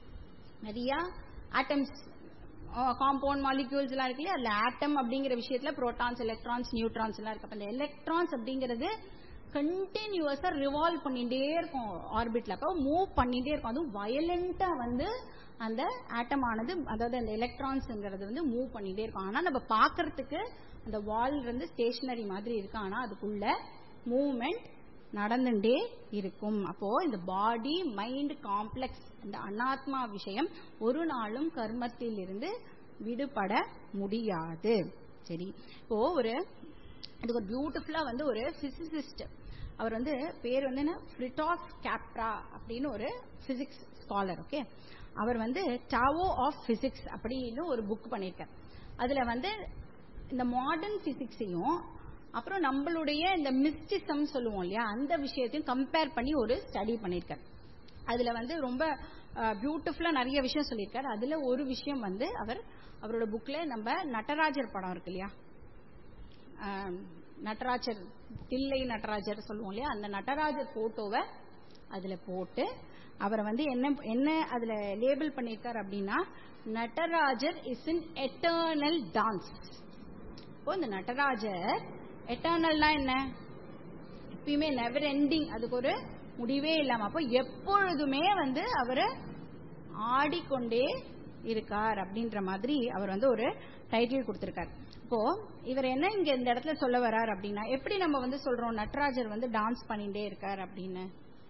நிறைய ஆட்டம்ஸ் காம்பவுண்ட் மாலிக்யூல்ஸ் எல்லாம் இருக்கு இல்லையா அதுல ஆட்டம் அப்படிங்கிற விஷயத்துல புரோட்டான்ஸ் எலக்ட்ரான்ஸ் நியூட்ரான்ஸ் எல்லாம் இருக்கு அப்ப இந்த எலக்ட்ரான்ஸ் அப்படிங்கிறது கண்டினியூஸா ரிவால்வ் பண்ணிட்டே இருக்கும் ஆர்பிட்ல அப்ப மூவ் பண்ணிட்டே இருக்கும் அதுவும் வயலண்டா வந்து அந்த ஆட்டம் ஆனது அதாவது அந்த எலக்ட்ரான்ஸ்ங்கிறது வந்து மூவ் பண்ணிட்டே இருக்கும் ஆனா நம்ம பாக்குறதுக்கு அந்த வால் வந்து ஸ்டேஷனரி மாதிரி இருக்கு ஆனா அதுக்குள்ள மூவ்மெண்ட் நடந்துட்டே இருக்கும் அப்போ இந்த பாடி மைண்ட் காம்ப்ளெக்ஸ் இந்த அனாத்மா விஷயம் ஒரு நாளும் கர்மத்தில் இருந்து விடுபட முடியாது சரி இப்போ ஒரு இதுக்கு ஒரு பியூட்டிஃபுல்லா வந்து ஒரு பிசிசிஸ்ட் அவர் வந்து பேர் வந்து என்ன ஃப்ரிட்டாஸ் கேப்ரா அப்படின்னு ஒரு பிசிக்ஸ் ஸ்காலர் ஓகே அவர் வந்து டாவோ ஆஃப் பிசிக்ஸ் அப்படின்னு ஒரு புக் பண்ணியிருக்கார் அதுல வந்து இந்த மாடர்ன் பிசிக்ஸையும் அப்புறம் நம்மளுடைய இந்த மிஸ்டிசம் சொல்லுவோம் இல்லையா அந்த விஷயத்தையும் கம்பேர் பண்ணி ஒரு ஸ்டடி பண்ணியிருக்காரு அதுல வந்து ரொம்ப பியூட்டிஃபுல்லா நிறைய விஷயம் சொல்லியிருக்காரு அதுல ஒரு விஷயம் வந்து அவர் அவரோட புக்ல நம்ம நடராஜர் படம் இருக்கு இல்லையா நடராஜர் தில்லை நடராஜர் சொல்லுவோம் இல்லையா அந்த நடராஜர் போட்டோவை அதுல போட்டு அவரை வந்து என்ன என்ன அதுல லேபிள் பண்ணியிருக்காரு அப்படின்னா Natarajar is in eternal dance இப்போ இந்த நடராஜர் எட்டர்னல்னா என்ன எப்பயுமே நெவர் எண்டிங் அதுக்கு ஒரு முடிவே இல்லாம அப்போ எப்பொழுதுமே வந்து அவரு ஆடிக்கொண்டே இருக்கார் அப்படின்ற மாதிரி அவர் வந்து ஒரு டைட்டில் கொடுத்திருக்காரு இப்போ இவர் என்ன இங்க இந்த இடத்துல சொல்ல வர்றார் அப்படின்னா எப்படி நம்ம வந்து சொல்றோம் நட்ராஜர் வந்து டான்ஸ் பண்ணிட்டே இருக்கார் அப்படின்னு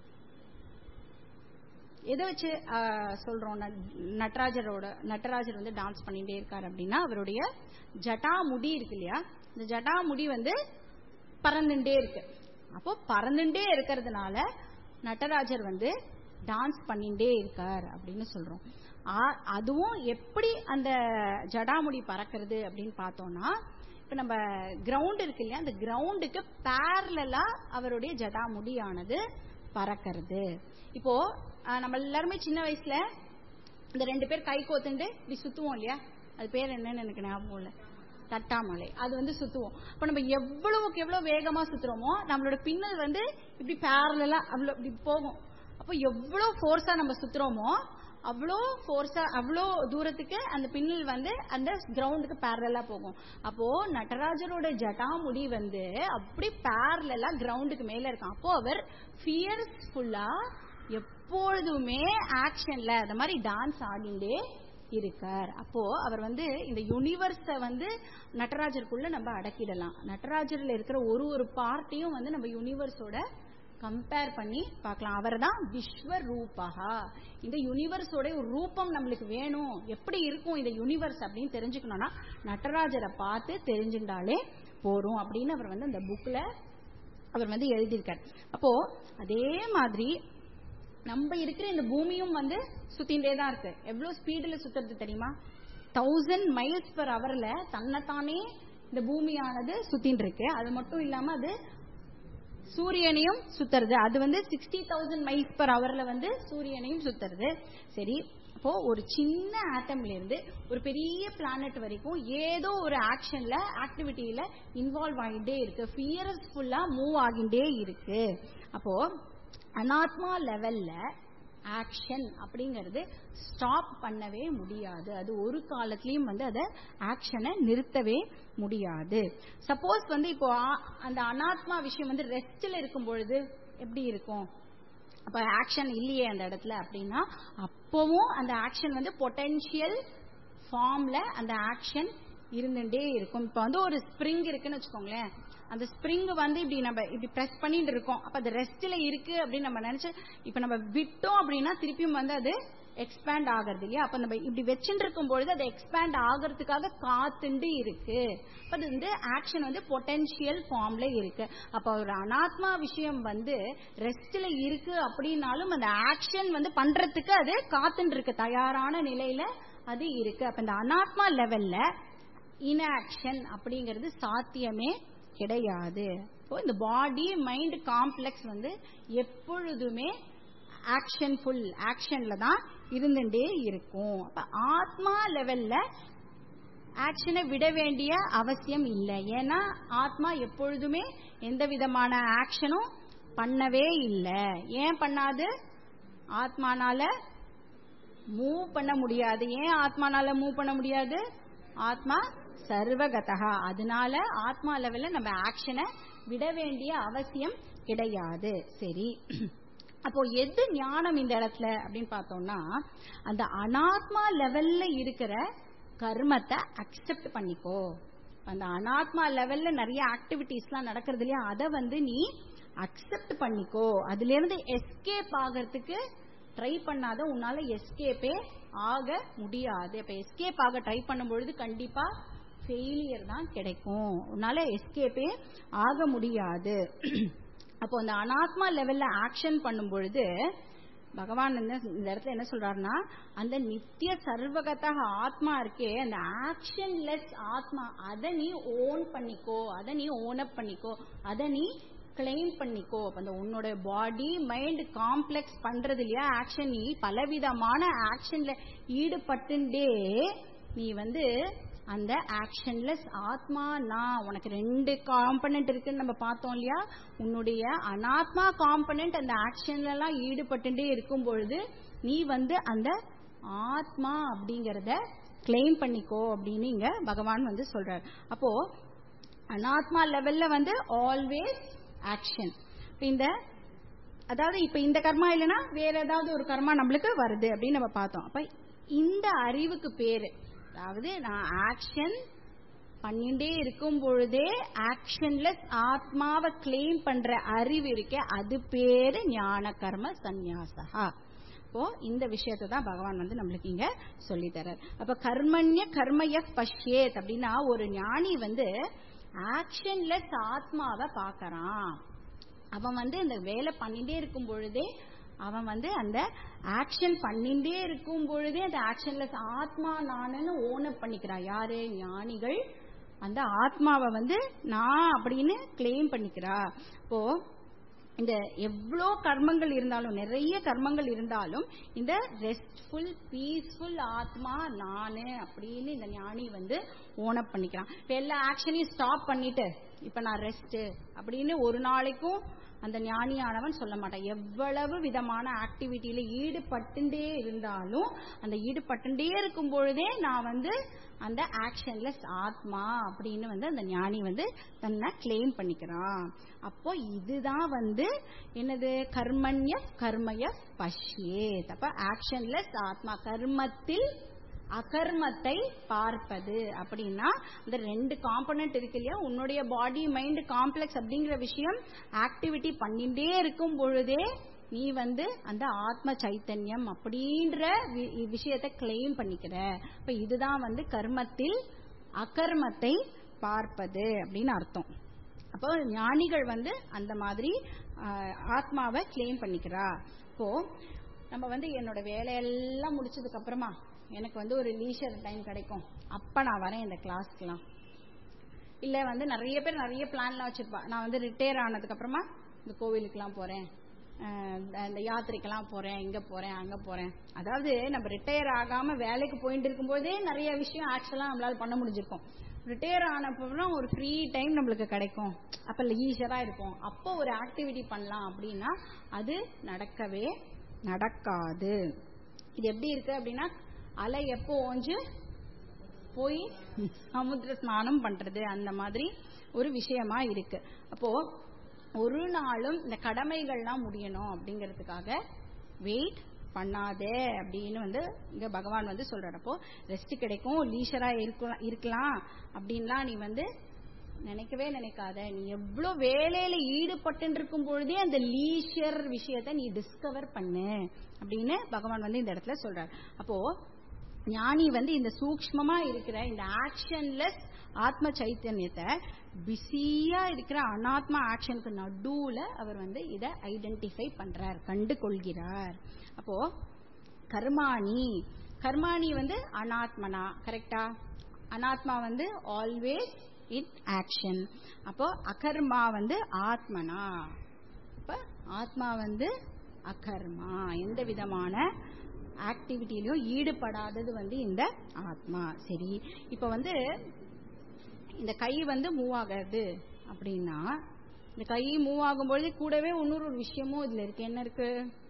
எதை வச்சு சொல்றோம் நட்ராஜரோட நட்ராஜர் வந்து டான்ஸ் பண்ணிட்டே இருக்கார் அப்படின்னா அவருடைய ஜட்டா முடி இருக்கு இல்லையா இந்த ஜட்டா முடி வந்து பறந்துட்டே இருக்கு அப்போ பறந்துட்டே இருக்கிறதுனால நடராஜர் வந்து டான்ஸ் பண்ணிட்டே இருக்கார் அப்படின்னு சொல்றோம் அதுவும் எப்படி அந்த ஜடாமுடி பறக்கிறது அப்படின்னு பார்த்தோம்னா இப்ப நம்ம கிரவுண்ட் இருக்கு இல்லையா அந்த கிரவுண்டுக்கு பேரலா அவருடைய ஜடாமுடியானது பறக்கிறது இப்போ நம்ம எல்லாருமே சின்ன வயசுல இந்த ரெண்டு பேர் கை கோத்துண்டு இப்படி சுத்துவோம் இல்லையா அது பேர் என்னன்னு எனக்கு ஞாபகம் இல்லை தட்டாமலை அது வந்து சுத்துவோம் இப்ப நம்ம எவ்வளவுக்கு எவ்வளவு வேகமா சுத்துறோமோ நம்மளோட பின்னல் வந்து இப்படி பேரலா அவ்வளவு இப்படி போகும் அப்போ எவ்வளவு ஃபோர்ஸா நம்ம சுத்துறோமோ அவ்வளோ ஃபோர்ஸா அவ்வளோ தூரத்துக்கு அந்த பின்னல் வந்து அந்த கிரவுண்டுக்கு பேரலா போகும் அப்போ நடராஜரோட ஜட்டாமுடி வந்து அப்படி பேரலா கிரவுண்டுக்கு மேல இருக்கும் அப்போ அவர் ஃபியர்ஸ்ஃபுல்லா எப்பொழுதுமே ஆக்ஷன்ல அந்த மாதிரி டான்ஸ் ஆடிண்டே இருக்கார் அப்போ அவர் வந்து இந்த யூனிவர்ஸ வந்து நடராஜருக்குள்ள நம்ம அடக்கிடலாம் நடராஜர்ல இருக்கிற ஒரு ஒரு பார்ட்டியும் வந்து நம்ம யூனிவர்ஸோட கம்பேர் பண்ணி பார்க்கலாம் அவர் தான் விஸ்வரூபகா இந்த யூனிவர்ஸோட ஒரு ரூபம் நம்மளுக்கு வேணும் எப்படி இருக்கும் இந்த யூனிவர்ஸ் அப்படின்னு தெரிஞ்சுக்கணும்னா நடராஜரை பார்த்து தெரிஞ்சுட்டாலே போறோம் அப்படின்னு அவர் வந்து அந்த புக்ல அவர் வந்து எழுதியிருக்கார் அப்போ அதே மாதிரி நம்ம இருக்கிற இந்த பூமியும் வந்து சுத்தின்றே தான் இருக்கு எவ்வளவு ஸ்பீடுல சுத்துறது தெரியுமா தௌசண்ட் மைல்ஸ் பர் அவர்ல தன்னைத்தானே இந்த பூமியானது சுத்தின்னு இருக்கு அது மட்டும் இல்லாம அது சூரியனையும் சுத்துறது அது வந்து சிக்ஸ்டி தௌசண்ட் மைல்ஸ் பர் அவர்ல வந்து சூரியனையும் சுத்துறது சரி அப்போ ஒரு சின்ன ஆட்டம்ல இருந்து ஒரு பெரிய பிளானட் வரைக்கும் ஏதோ ஒரு ஆக்ஷன்ல ஆக்டிவிட்டியில இன்வால்வ் ஆகிட்டே இருக்கு ஃபியர்ஸ்ஃபுல்லா மூவ் ஆகிட்டே இருக்கு அப்போ அனாத்மா லெவல்ல ஆக்ஷன் அப்படிங்கறது ஸ்டாப் பண்ணவே முடியாது அது ஒரு காலத்திலயும் வந்து அதை ஆக்ஷனை நிறுத்தவே முடியாது சப்போஸ் வந்து இப்போ அந்த அனாத்மா விஷயம் வந்து ரெஸ்ட்ல இருக்கும் பொழுது எப்படி இருக்கும் அப்ப ஆக்ஷன் இல்லையே அந்த இடத்துல அப்படின்னா அப்பவும் அந்த ஆக்ஷன் வந்து பொட்டென்ஷியல் ஃபார்ம்ல அந்த ஆக்ஷன் இருந்துட்டே இருக்கும் இப்ப வந்து ஒரு ஸ்ப்ரிங் இருக்குன்னு வச்சுக்கோங்களேன் அந்த ஸ்ப்ரிங் வந்து இப்படி நம்ம இப்படி பிரஸ் பண்ணிட்டு இருக்கோம் அப்ப அது ரெஸ்ட்ல இருக்கு அப்படின்னு நம்ம நினைச்சு இப்ப நம்ம விட்டோம் அப்படின்னா திருப்பியும் வந்து அது எக்ஸ்பேண்ட் ஆகிறது இல்லையா அப்ப நம்ம இப்படி வச்சுட்டு இருக்கும் பொழுது அது எக்ஸ்பேண்ட் ஆகிறதுக்காக காத்துண்டு இருக்கு அப்ப அது வந்து ஆக்ஷன் வந்து பொட்டன்ஷியல் ஃபார்ம்ல இருக்கு அப்ப ஒரு அனாத்மா விஷயம் வந்து ரெஸ்ட்ல இருக்கு அப்படின்னாலும் அந்த ஆக்ஷன் வந்து பண்றதுக்கு அது காத்துட்டு இருக்கு தயாரான நிலையில அது இருக்கு அப்ப இந்த அனாத்மா லெவல்ல இன்ஆக்ஷன் அப்படிங்கிறது சாத்தியமே கிடையாது இப்போ இந்த பாடி மைண்ட் காம்ப்ளெக்ஸ் வந்து எப்பொழுதுமே ஆக்ஷன் ஃபுல் ஆக்ஷன்ல தான் இருந்துட்டே இருக்கும் அப்ப ஆத்மா லெவல்ல ஆக்ஷனை விட வேண்டிய அவசியம் இல்லை ஏன்னா ஆத்மா எப்பொழுதுமே எந்த விதமான ஆக்ஷனும் பண்ணவே இல்லை ஏன் பண்ணாது ஆத்மானால மூவ் பண்ண முடியாது ஏன் ஆத்மானால மூவ் பண்ண முடியாது ஆத்மா சர்வகதா அதனால ஆத்மா லெவல்ல நம்ம ஆக்ஷனை விட வேண்டிய அவசியம் கிடையாது சரி அப்போ எது ஞானம் இந்த இடத்துல அப்படின்னு பார்த்தோம்னா அந்த அனாத்மா லெவல்ல இருக்கிற கர்மத்தை அக்செப்ட் பண்ணிக்கோ அந்த அனாத்மா லெவல்ல நிறைய ஆக்டிவிட்டிஸ்லாம் நடக்கிறது இல்லையா அதை வந்து நீ அக்செப்ட் பண்ணிக்கோ அதுல இருந்து எஸ்கேப் ஆகிறதுக்கு ட்ரை பண்ணாத உன்னால எஸ்கேப்பே ஆக முடியாது இப்ப எஸ்கேப் ஆக ட்ரை பண்ணும் பொழுது கண்டிப்பா ஃபெயிலியர் தான் கிடைக்கும் உன்னால எஸ்கேப்பே ஆக முடியாது அப்போ அந்த அனாத்மா லெவல்ல ஆக்ஷன் பண்ணும் பொழுது பகவான் என்ன இந்த இடத்துல என்ன சொல்றாருன்னா அந்த நித்திய சர்வகதா ஆத்மா இருக்கே அந்த ஆக்ஷன்லெஸ் ஆத்மா அதை நீ ஓன் பண்ணிக்கோ அதை நீ ஓன் அப் பண்ணிக்கோ அதை நீ கிளைம் பண்ணிக்கோ அந்த உன்னோட பாடி மைண்ட் காம்ப்ளெக்ஸ் பண்றது இல்லையா ஆக்ஷன் நீ பலவிதமான ஆக்ஷன்ல ஈடுபட்டுண்டே நீ வந்து அந்த ஆக்ஷன்லெஸ் ஆத்மா நான் உனக்கு ரெண்டு காம்பனண்ட் இருக்குன்னு நம்ம பார்த்தோம் இல்லையா உன்னுடைய அனாத்மா காம்பனண்ட் அந்த ஆக்ஷன்ல எல்லாம் ஈடுபட்டுட்டே இருக்கும் பொழுது நீ வந்து அந்த ஆத்மா அப்படிங்கறத கிளைம் பண்ணிக்கோ அப்படின்னு இங்க பகவான் வந்து சொல்றாரு அப்போ அனாத்மா லெவல்ல வந்து ஆல்வேஸ் ஆக்ஷன் இந்த அதாவது இப்ப இந்த கர்மா இல்லைன்னா வேற ஏதாவது ஒரு கர்மா நம்மளுக்கு வருது அப்படின்னு நம்ம பார்த்தோம் அப்ப இந்த அறிவுக்கு பேரு அதாவது நான் ஆக்ஷன் பண்ணிட்டே இருக்கும் பொழுதே ஆக்ஷன்லெஸ் ஆத்மாவை கிளைம் பண்ற அறிவு இருக்கே அது பேரு ஞான கர்ம சந்நியாசா இப்போ இந்த விஷயத்தை தான் பகவான் வந்து நம்மளுக்கு இங்க சொல்லி தர்றார் அப்ப கர்மண்ய கர்மய பஷ்யேத் அப்படின்னா ஒரு ஞானி வந்து ஆக்ஷன்லெஸ் ஆத்மாவை பாக்கறான் அவன் வந்து இந்த வேலை பண்ணிட்டே இருக்கும் பொழுதே அவன் வந்து அந்த ஆக்ஷன் பண்ணிட்டே இருக்கும் பொழுதே அந்த ஆக்ஷன்லெஸ் ஆத்மா நானுன்னு ஓனப் பண்ணிக்கிறான் யாரு ஞானிகள் அந்த ஆத்மாவை வந்து நான் அப்படின்னு கிளைம் பண்ணிக்கிறா இப்போ இந்த எவ்வளோ கர்மங்கள் இருந்தாலும் நிறைய கர்மங்கள் இருந்தாலும் இந்த ரெஸ்ட்ஃபுல் பீஸ்ஃபுல் ஆத்மா நானு அப்படின்னு இந்த ஞானி வந்து ஓனப் பண்ணிக்கிறான் இப்ப எல்லா ஆக்ஷனையும் ஸ்டாப் பண்ணிட்டு இப்ப நான் ரெஸ்ட் அப்படின்னு ஒரு நாளைக்கும் அந்த ஞானியானவன் சொல்ல மாட்டான் எவ்வளவு விதமான ஆக்டிவிட்டியில ஈடுபட்டுட்டே இருந்தாலும் அந்த ஈடுபட்டுட்டே இருக்கும் பொழுதே நான் வந்து அந்த ஆக்ஷன்லெஸ் ஆத்மா அப்படின்னு வந்து அந்த ஞானி வந்து தன்னை கிளைம் பண்ணிக்கிறான் அப்போ இதுதான் வந்து என்னது கர்மண்ய கர்மய பஷ்யே அப்ப ஆக்ஷன்லெஸ் ஆத்மா கர்மத்தில் அகர்மத்தை பார்ப்பது அப்படின்னா இந்த ரெண்டு காம்பனண்ட் இருக்கு இல்லையா உன்னுடைய பாடி மைண்ட் காம்ப்ளெக்ஸ் அப்படிங்கிற விஷயம் ஆக்டிவிட்டி பண்ணிட்டே இருக்கும் பொழுதே நீ வந்து அந்த ஆத்ம சைத்தன்யம் அப்படின்ற விஷயத்தை கிளைம் பண்ணிக்கிற இப்ப இதுதான் வந்து கர்மத்தில் அகர்மத்தை பார்ப்பது அப்படின்னு அர்த்தம் அப்போ ஞானிகள் வந்து அந்த மாதிரி ஆத்மாவை கிளைம் பண்ணிக்கிறா இப்போ நம்ம வந்து என்னோட வேலையெல்லாம் முடிச்சதுக்கு அப்புறமா எனக்கு வந்து ஒரு லீஷர் டைம் கிடைக்கும் அப்ப நான் வரேன் இந்த கிளாஸ்க்குலாம் இல்ல வந்து நிறைய பேர் நிறைய பிளான்லாம் வச்சிருப்பா நான் வந்து ரிட்டையர் ஆனதுக்கு அப்புறமா இந்த கோவிலுக்குலாம் போறேன் இந்த யாத்திரைக்கெல்லாம் போறேன் இங்க போறேன் அங்க போறேன் அதாவது நம்ம ரிட்டையர் ஆகாம வேலைக்கு போயிட்டு இருக்கும்போதே நிறைய விஷயம் ஆக்சுவலா நம்மளால பண்ண முடிஞ்சிருக்கும் ரிட்டையர் ஆனப்பறம் ஒரு ஃப்ரீ டைம் நம்மளுக்கு கிடைக்கும் அப்ப லீஷரா இருக்கும் அப்போ ஒரு ஆக்டிவிட்டி பண்ணலாம் அப்படின்னா அது நடக்கவே நடக்காது இது எப்படி இருக்கு அப்படின்னா அலை எப்போ ஓஞ்சு போய் சமுத்திர ஸ்நானம் பண்றது அந்த மாதிரி ஒரு விஷயமா இருக்கு அப்போ ஒரு நாளும் இந்த கடமைகள்லாம் முடியணும் அப்படிங்கிறதுக்காக வெயிட் பண்ணாதே அப்படின்னு வந்து இங்க பகவான் வந்து சொல்றாரு அப்போ ரெஸ்ட் கிடைக்கும் லீஷரா இருக்கலாம் இருக்கலாம் அப்படின்லாம் நீ வந்து நினைக்கவே நினைக்காத நீ எவ்வளவு வேலையில ஈடுபட்டு இருக்கும் பொழுதே அந்த லீஷர் விஷயத்த நீ டிஸ்கவர் பண்ணு அப்படின்னு பகவான் வந்து இந்த இடத்துல சொல்றாரு அப்போ ஞானி வந்து இந்த சூக்ஷ்மமா இருக்கிற இந்த ஆக்ஷன்லெஸ் ஆத்ம சைத்தன்யத்தை பிஸியா இருக்கிற அனாத்மா ஆக்ஷனுக்கு நடுவுல அவர் வந்து இதை ஐடென்டிஃபை பண்றார் கண்டு கொள்கிறார் அப்போ கர்மாணி கர்மாணி வந்து அனாத்மனா கரெக்டா அனாத்மா வந்து ஆல்வேஸ் இன் ஆக்ஷன் அப்போ அகர்மா வந்து ஆத்மனா அப்ப ஆத்மா வந்து அகர்மா எந்த விதமான ஆக்டிவிட்டிலையும் ஈடுபடாதது வந்து இந்த ஆத்மா சரி இப்ப வந்து இந்த கை வந்து மூவ் ஆகாது அப்படின்னா இந்த கை மூவ் ஆகும்பொழுது கூடவே இன்னொரு ஒரு விஷயமும் இதுல இருக்கு என்ன இருக்கு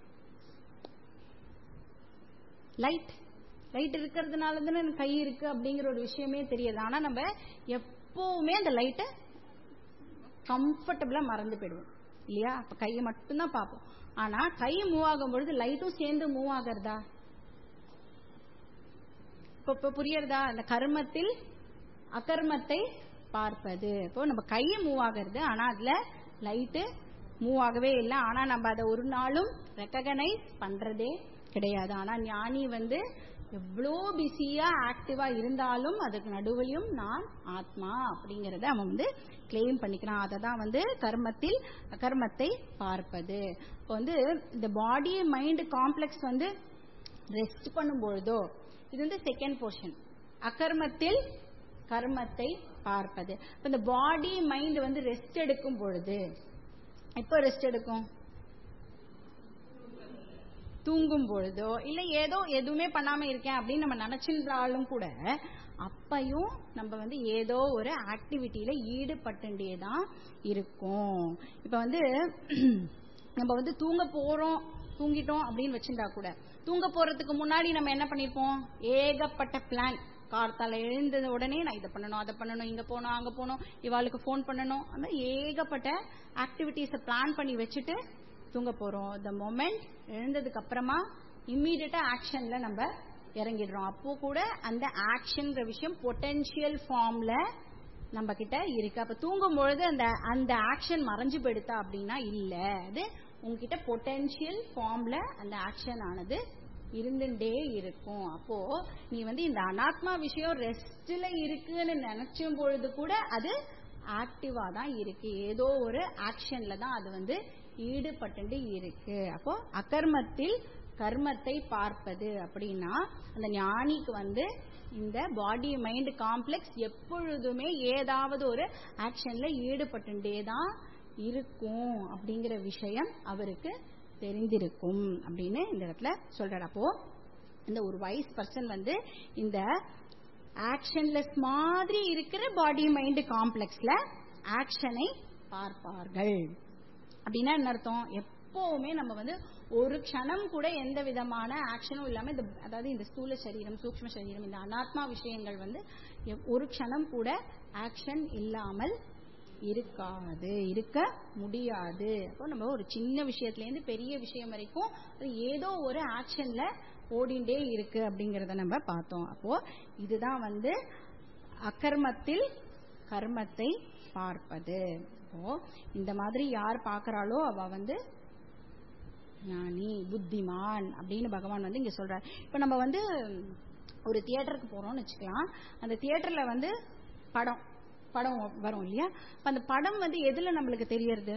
லைட் லைட் இருக்கிறதுனால தானே எனக்கு கை இருக்கு அப்படிங்கிற ஒரு விஷயமே தெரியாது ஆனா நம்ம எப்பவுமே அந்த லைட்டை கம்ஃபர்டபுளா மறந்து போயிடுவோம் இல்லையா அப்ப கையை மட்டும்தான் பார்ப்போம் ஆனா கை மூவ் ஆகும் பொழுது லைட்டும் சேர்ந்து மூவ் ஆகிறதா இப்ப இப்ப புரியறதா அந்த கர்மத்தில் அகர்மத்தை பார்ப்பது இப்போ நம்ம கையை மூவ் ஆகிறது ஆனா அதுல லைட்டு மூவ் ஆகவே இல்லை ஆனா நம்ம அதை ஒரு நாளும் ரெக்ககனைஸ் பண்றதே கிடையாது ஆனா ஞானி வந்து எவ்வளோ பிஸியா ஆக்டிவா இருந்தாலும் அதுக்கு நடுவிலையும் நான் ஆத்மா அப்படிங்கறத அவன் வந்து கிளைம் பண்ணிக்கிறான் அதை தான் வந்து கர்மத்தில் கர்மத்தை பார்ப்பது இப்போ வந்து இந்த பாடி மைண்ட் காம்ப்ளெக்ஸ் வந்து ரெஸ்ட் பண்ணும்பொழுதோ இது வந்து செகண்ட் போர்ஷன் அகர்மத்தில் கர்மத்தை பார்ப்பது இப்ப இந்த பாடி மைண்ட் வந்து ரெஸ்ட் எடுக்கும் பொழுது எப்போ ரெஸ்ட் எடுக்கும் தூங்கும் பொழுதோ இல்ல ஏதோ எதுவுமே பண்ணாம இருக்கேன் அப்படின்னு நம்ம நினைச்சிருந்தாலும் கூட அப்பையும் நம்ம வந்து ஏதோ ஒரு ஆக்டிவிட்டியில ஈடுபட்டுட்டே தான் இருக்கும் இப்ப வந்து நம்ம வந்து தூங்க போறோம் தூங்கிட்டோம் அப்படின்னு வச்சிருந்தா கூட தூங்க போறதுக்கு முன்னாடி நம்ம என்ன பண்ணிருப்போம் ஏகப்பட்ட பிளான் கார்த்தால எழுந்தது உடனே நான் இதை பண்ணணும் அதை பண்ணணும் இங்க போகணும் அங்க போகணும் இவாளுக்கு ஃபோன் பண்ணணும் அந்த ஏகப்பட்ட ஆக்டிவிட்டிஸை பிளான் பண்ணி வச்சுட்டு தூங்க போறோம் த மொமெண்ட் எழுந்ததுக்கு அப்புறமா இம்மீடியட்டா ஆக்ஷன்ல நம்ம இறங்கிடுறோம் அப்போ கூட அந்த ஆக்ஷன்ங்கிற விஷயம் பொட்டென்சியல் ஃபார்ம்ல நம்ம கிட்ட இருக்கு அப்ப தூங்கும் பொழுது அந்த அந்த ஆக்ஷன் மறைஞ்சு போயிடுதா அப்படின்னா இல்ல அது உங்ககிட்ட பொட்டென்சியல் ஃபார்ம்ல அந்த ஆக்ஷன் ஆனது இருந்துட்டே இருக்கும் அப்போ நீ வந்து இந்த அனாத்மா விஷயம் ரெஸ்ட்ல இருக்குன்னு நினைச்சும் பொழுது கூட அது ஆக்டிவா தான் இருக்கு ஏதோ ஒரு ஆக்ஷன்ல தான் அது வந்து ஈடுபட்டு இருக்கு அப்போ அகர்மத்தில் கர்மத்தை பார்ப்பது அப்படின்னா அந்த ஞானிக்கு வந்து இந்த பாடி மைண்ட் காம்ப்ளெக்ஸ் எப்பொழுதுமே ஏதாவது ஒரு ஆக்ஷன்ல ஈடுபட்டுட்டே தான் இருக்கும் அப்படிங்கிற விஷயம் அவருக்கு தெரிந்திருக்கும் அப்படின்னு இந்த இடத்துல சொல்றாரு அப்போ இந்த ஒரு வைஸ் பர்சன் வந்து இந்த ஆக்ஷன்லெஸ் மாதிரி இருக்கிற பாடி மைண்ட் காம்ப்ளெக்ஸ்ல ஆக்ஷனை பார்ப்பார்கள் அப்படின்னா என்ன அர்த்தம் எப்பவுமே நம்ம வந்து ஒரு க்ஷணம் கூட எந்த விதமான ஆக்ஷனும் இல்லாம இந்த அதாவது இந்த ஸ்தூல சரீரம் சூக்ம சரீரம் இந்த அனாத்மா விஷயங்கள் வந்து ஒரு க்ஷணம் கூட ஆக்ஷன் இல்லாமல் இருக்காது இருக்க முடியாது அப்போ நம்ம ஒரு சின்ன விஷயத்துல இருந்து பெரிய விஷயம் வரைக்கும் ஏதோ ஒரு ஆக்ஷன்ல ஓடிண்டே இருக்கு அப்படிங்கறத நம்ம பார்த்தோம் அப்போ இதுதான் வந்து அகர்மத்தில் கர்மத்தை பார்ப்பது அப்போ இந்த மாதிரி யார் பாக்குறாளோ அவ வந்து ஞானி புத்திமான் அப்படின்னு பகவான் வந்து இங்க சொல்றாரு இப்ப நம்ம வந்து ஒரு தியேட்டருக்கு போறோம்னு வச்சுக்கலாம் அந்த தியேட்டர்ல வந்து படம் படம் வரும் இல்லையா அந்த படம் வந்து எதுல நம்மளுக்கு தெரியறது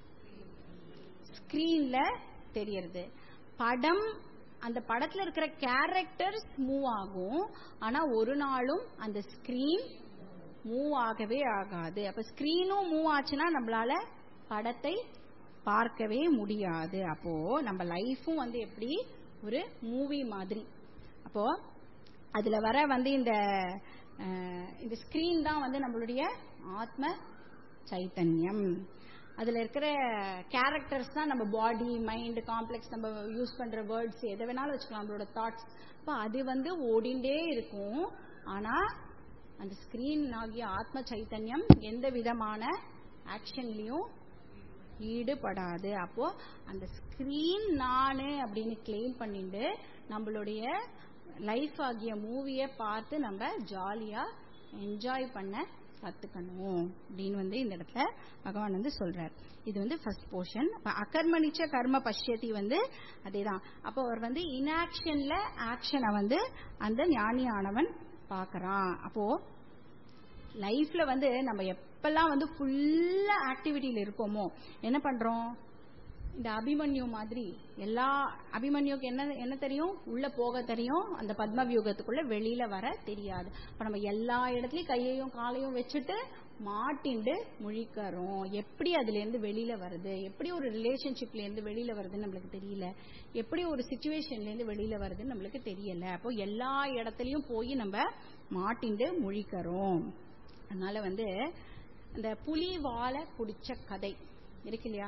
ஸ்கிரீன்ல தெரியறது படம் அந்த படத்துல இருக்கிற கேரக்டர்ஸ் மூவ் ஆகும் ஆனா ஒரு நாளும் அந்த ஸ்கிரீன் மூவ் ஆகவே ஆகாது அப்ப ஸ்கிரீனும் மூவ் ஆச்சுன்னா நம்மளால படத்தை பார்க்கவே முடியாது அப்போ நம்ம லைஃபும் வந்து எப்படி ஒரு மூவி மாதிரி அப்போ அதுல வர வந்து இந்த இந்த ஸ்கிரீன் தான் வந்து நம்மளுடைய ஆத்ம சைத்தன்யம் அதுல இருக்கிற கேரக்டர்ஸ் தான் நம்ம பாடி மைண்ட் காம்ப்ளெக்ஸ் நம்ம யூஸ் பண்ற வேர்ட்ஸ் எதை வேணாலும் வச்சுக்கலாம் நம்மளோட தாட்ஸ் அப்போ அது வந்து ஓடிண்டே இருக்கும் ஆனா அந்த ஸ்கிரீன் ஆகிய ஆத்ம சைத்தன்யம் எந்த விதமான ஆக்ஷன்லயும் ஈடுபடாது அப்போ அந்த ஸ்கிரீன் நானு அப்படின்னு கிளைம் பண்ணிட்டு நம்மளுடைய லைஃப் ஆகிய மூவியை பார்த்து நம்ம ஜாலியா என்ஜாய் பண்ண கத்துக்கணும் அப்படின்னு வந்து இந்த இடத்துல பகவான் வந்து சொல்றார் இது வந்து ஃபர்ஸ்ட் போர்ஷன் அகர்மணிச்ச கர்ம பஷ்யத்தி வந்து அதேதான் அப்போ அவர் வந்து இன்ஆக்ஷன்ல ஆக்ஷனை வந்து அந்த ஞானியானவன் பாக்குறான் அப்போ லைஃப்ல வந்து நம்ம எப்பெல்லாம் வந்து ஃபுல்லா ஆக்டிவிட்டியில இருக்கோமோ என்ன பண்றோம் இந்த அபிமன்யு மாதிரி எல்லா அபிமன்யுக்கு என்ன என்ன தெரியும் உள்ள போக தெரியும் அந்த பத்ம வியூகத்துக்குள்ள வெளியில வர தெரியாது இப்ப நம்ம எல்லா இடத்துலயும் கையையும் காலையும் வச்சுட்டு மாட்டிண்டு முழிக்கிறோம் எப்படி அதுல இருந்து வெளியில வருது எப்படி ஒரு ரிலேஷன்ஷிப்ல இருந்து வெளியில வருதுன்னு நம்மளுக்கு தெரியல எப்படி ஒரு சுச்சுவேஷன்ல இருந்து வெளியில வருதுன்னு நம்மளுக்கு தெரியல அப்போ எல்லா இடத்துலயும் போய் நம்ம மாட்டிண்டு முழிக்கிறோம் அதனால வந்து அந்த புலி வாழை பிடிச்ச கதை இருக்கு இல்லையா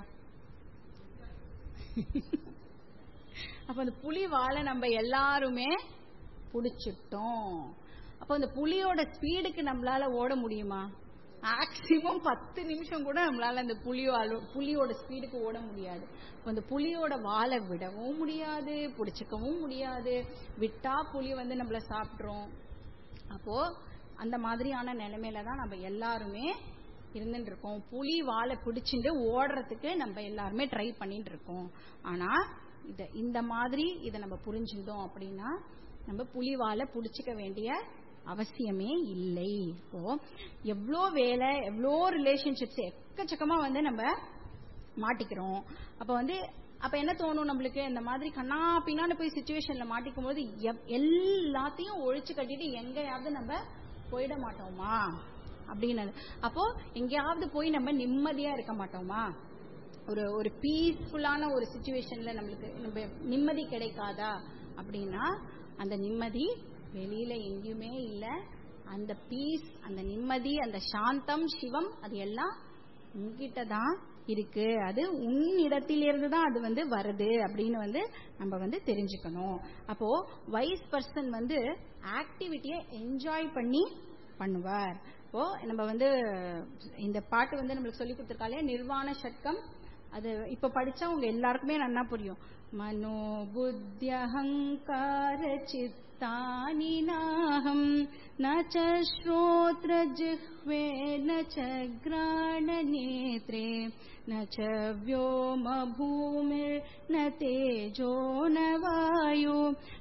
அப்ப அந்த புலி வாழை நம்ம எல்லாருமே புடிச்சிட்டோம் அப்ப அந்த புலியோட ஸ்பீடுக்கு நம்மளால ஓட முடியுமா மேக்சிமம் பத்து நிமிஷம் கூட நம்மளால அந்த புலியோ புலியோட ஸ்பீடுக்கு ஓட முடியாது அந்த புலியோட வாழை விடவும் முடியாது பிடிச்சிக்கவும் முடியாது விட்டா புலி வந்து நம்மள சாப்பிட்றோம் அப்போ அந்த மாதிரியான நிலைமையில தான் நம்ம எல்லாருமே இருந்துட்டு இருக்கோம் புலி வாழை பிடிச்சிட்டு ஓடுறதுக்கு நம்ம எல்லாருமே ட்ரை பண்ணிட்டு இருக்கோம் ஆனா இத இந்த மாதிரி இதை நம்ம புரிஞ்சுட்டோம் அப்படின்னா நம்ம புலி வாழை பிடிச்சிக்க வேண்டிய அவசியமே இல்லை இப்போ எவ்வளோ வேலை எவ்வளோ ரிலேஷன்ஷிப்ஸ் எக்கச்சக்கமா வந்து நம்ம மாட்டிக்கிறோம் அப்ப வந்து அப்ப என்ன தோணும் நம்மளுக்கு இந்த மாதிரி கண்ணா பின்னாடி போய் சுச்சுவேஷன்ல மாட்டிக்கும் போது எல்லாத்தையும் ஒழிச்சு கட்டிட்டு எங்கேயாவது நம்ம போயிட மாட்டோமா அப்படின்னு அப்போ எங்கேயாவது போய் நம்ம நிம்மதியா இருக்க மாட்டோமா ஒரு ஒரு பீஸ்ஃபுல்லான ஒரு சுச்சுவேஷன்ல நம்மளுக்கு நம்ம நிம்மதி கிடைக்காதா அப்படின்னா அந்த நிம்மதி வெளியில எங்கேயுமே இல்ல அந்த பீஸ் அந்த நிம்மதி அந்த சாந்தம் சிவம் அது எல்லாம் உங்ககிட்ட தான் இருக்கு அது உன்னிடத்திலிருந்து தான் அது வந்து வருது அப்படின்னு வந்து நம்ம வந்து தெரிஞ்சுக்கணும் அப்போ வைஸ் பர்சன் வந்து ஆக்டிவிட்டியை என்ஜாய் பண்ணி பண்ணுவார் இப்போ நம்ம வந்து இந்த பாட்டு வந்து நம்மளுக்கு சொல்லி கொடுத்துருக்காலே நிர்வாண சட்கம் அது இப்ப படிச்சா உங்க எல்லாருக்குமே நல்லா புரியும் மனோ புத்தியஹங்கார சித்தானி நாகம் ந ஸ்ரோத்ர ஜிஹ்வே ந கிராண நேத்ரே न च व्योम भूमिर्न तेजो न वायु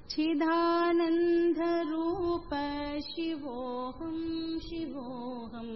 चिदानन्दरूप शिवोऽहं शिवोऽहम्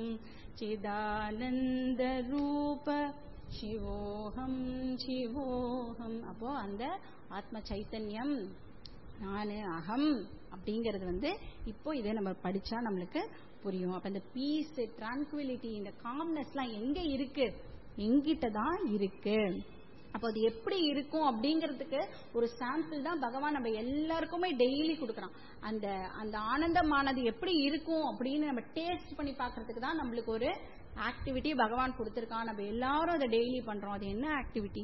चिदानन्दरूप சிவோகம் சிவோகம் அப்போ அந்த ஆத்ம சைத்தன்யம் நானு அகம் அப்படிங்கறது வந்து இப்போ இதை நம்ம படிச்சா நம்மளுக்கு புரியும் அப்ப இந்த பீஸ் டிரான்குவிலிட்டி இந்த காம்னஸ்லாம் எங்க இருக்கு எங்கிட்ட தான் இருக்கு அப்போ அது எப்படி இருக்கும் அப்படிங்கிறதுக்கு ஒரு சாம்பிள் தான் பகவான் நம்ம எல்லாருக்குமே டெய்லி கொடுக்குறான் அந்த அந்த ஆனந்தமானது எப்படி இருக்கும் அப்படின்னு நம்ம டேஸ்ட் பண்ணி பார்க்கறதுக்கு தான் நம்மளுக்கு ஒரு ஆக்டிவிட்டி பகவான் கொடுத்துருக்கான் நம்ம எல்லாரும் அதை டெய்லி பண்றோம் அது என்ன ஆக்டிவிட்டி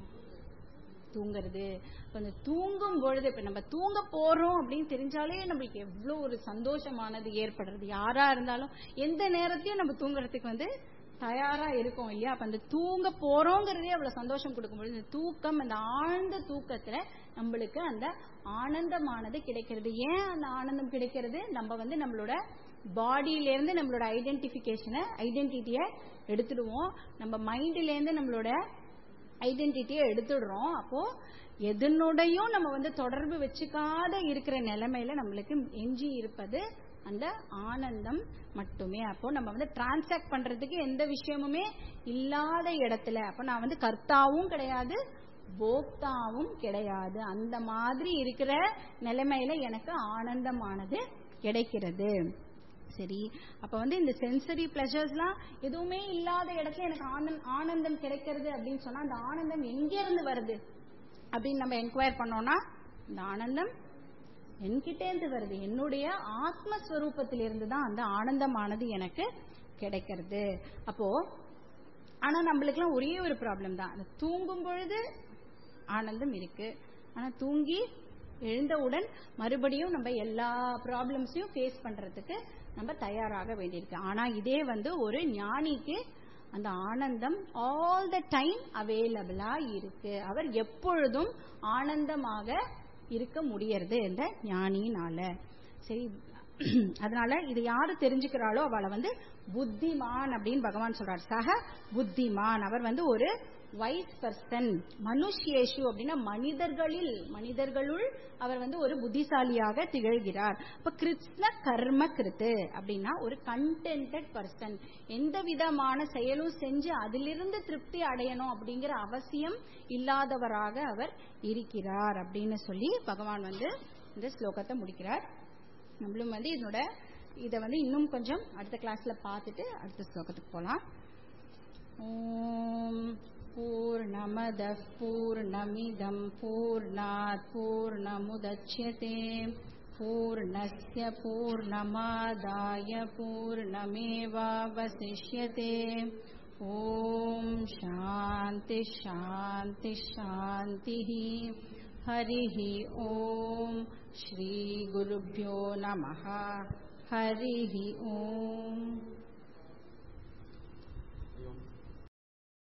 தூங்குறது இப்ப இந்த தூங்கும் பொழுது இப்ப நம்ம தூங்க போறோம் அப்படின்னு தெரிஞ்சாலே நம்மளுக்கு எவ்வளவு ஒரு சந்தோஷமானது ஏற்படுறது யாரா இருந்தாலும் எந்த நேரத்தையும் நம்ம தூங்குறதுக்கு வந்து தயாரா இருக்கும் இல்லையா அப்ப அந்த தூங்க போறோங்கிறதே அவ்வளவு சந்தோஷம் கொடுக்கும்பொழுது இந்த தூக்கம் அந்த ஆழ்ந்த தூக்கத்துல நம்மளுக்கு அந்த ஆனந்தமானது கிடைக்கிறது ஏன் அந்த ஆனந்தம் கிடைக்கிறது நம்ம வந்து நம்மளோட பாடியில இருந்து நம்மளோட ஐடென்டிபிகேஷனை ஐடென்டிட்டிய எடுத்துடுவோம் நம்ம மைண்ட்ல இருந்து நம்மளோட ஐடென்டிட்டியை எடுத்துடுறோம் அப்போ எதனுடையும் நம்ம வந்து தொடர்பு வச்சுக்காத இருக்கிற நிலைமையில நம்மளுக்கு எஞ்சி இருப்பது அந்த ஆனந்தம் மட்டுமே அப்போ நம்ம வந்து டிரான்சாக்ட் பண்றதுக்கு எந்த விஷயமுமே இல்லாத இடத்துல அப்போ நான் வந்து கர்த்தாவும் கிடையாது போக்தாவும் கிடையாது அந்த மாதிரி இருக்கிற நிலைமையில எனக்கு ஆனந்தமானது கிடைக்கிறது சரி அப்ப வந்து இந்த சென்சரி பிளஷர்ஸ்லாம் எதுவுமே இல்லாத இடத்துல எனக்கு ஆனந்தம் ஆனந்தம் கிடைக்கிறது அப்படின்னு சொன்னா அந்த ஆனந்தம் எங்க இருந்து வருது அப்படின்னு நம்ம என்கொயர் பண்ணோம்னா இந்த ஆனந்தம் என்கிட்ட இருந்து வருது என்னுடைய ஆத்மஸ்வரூபத்திலிருந்து தான் அந்த ஆனந்தமானது எனக்கு கிடைக்கிறது அப்போ ஆனா நம்மளுக்குலாம் ஒரே ஒரு ப்ராப்ளம் தான் அந்த தூங்கும் பொழுது ஆனந்தம் இருக்கு ஆனா தூங்கி எழுந்தவுடன் மறுபடியும் நம்ம எல்லா ப்ராப்ளம்ஸையும் ஃபேஸ் பண்றதுக்கு நம்ம தயாராக வேண்டியிருக்கு ஆனா இதே வந்து ஒரு ஞானிக்கு அந்த ஆனந்தம் ஆல் த டைம் அவைலபிளா இருக்கு அவர் எப்பொழுதும் ஆனந்தமாக இருக்க முடியறது இந்த ஞானினால சரி அதனால இது யாரு தெரிஞ்சுக்கிறாளோ அவளை வந்து புத்திமான் அப்படின்னு பகவான் சொல்றார் சக புத்திமான் அவர் வந்து ஒரு வைஸ் பர்சன் மனுஷேஷு அப்படின்னா மனிதர்களில் மனிதர்களுள் அவர் வந்து ஒரு புத்திசாலியாக திகழ்கிறார் இப்ப கிருஷ்ண கர்ம கிருத்து அப்படின்னா ஒரு கண்டென்டட் பர்சன் எந்த விதமான செயலும் செஞ்சு அதிலிருந்து திருப்தி அடையணும் அப்படிங்கிற அவசியம் இல்லாதவராக அவர் இருக்கிறார் அப்படின்னு சொல்லி பகவான் வந்து இந்த ஸ்லோகத்தை முடிக்கிறார் நம்மளும் வந்து இதனோட இதை வந்து இன்னும் கொஞ்சம் அடுத்த கிளாஸ்ல பார்த்துட்டு அடுத்த ஸ்லோகத்துக்கு போலாம் ஓம் पूर्णमदः पूर्णमिदं पूर्णात् पूर्णमुदच्यते पूर्णस्य पूर्णमादाय पूर्णमेवावशिष्यते ॐ शान्ति शान्ति शान्तिः हरिः ॐ श्रीगुरुभ्यो नमः हरिः ॐ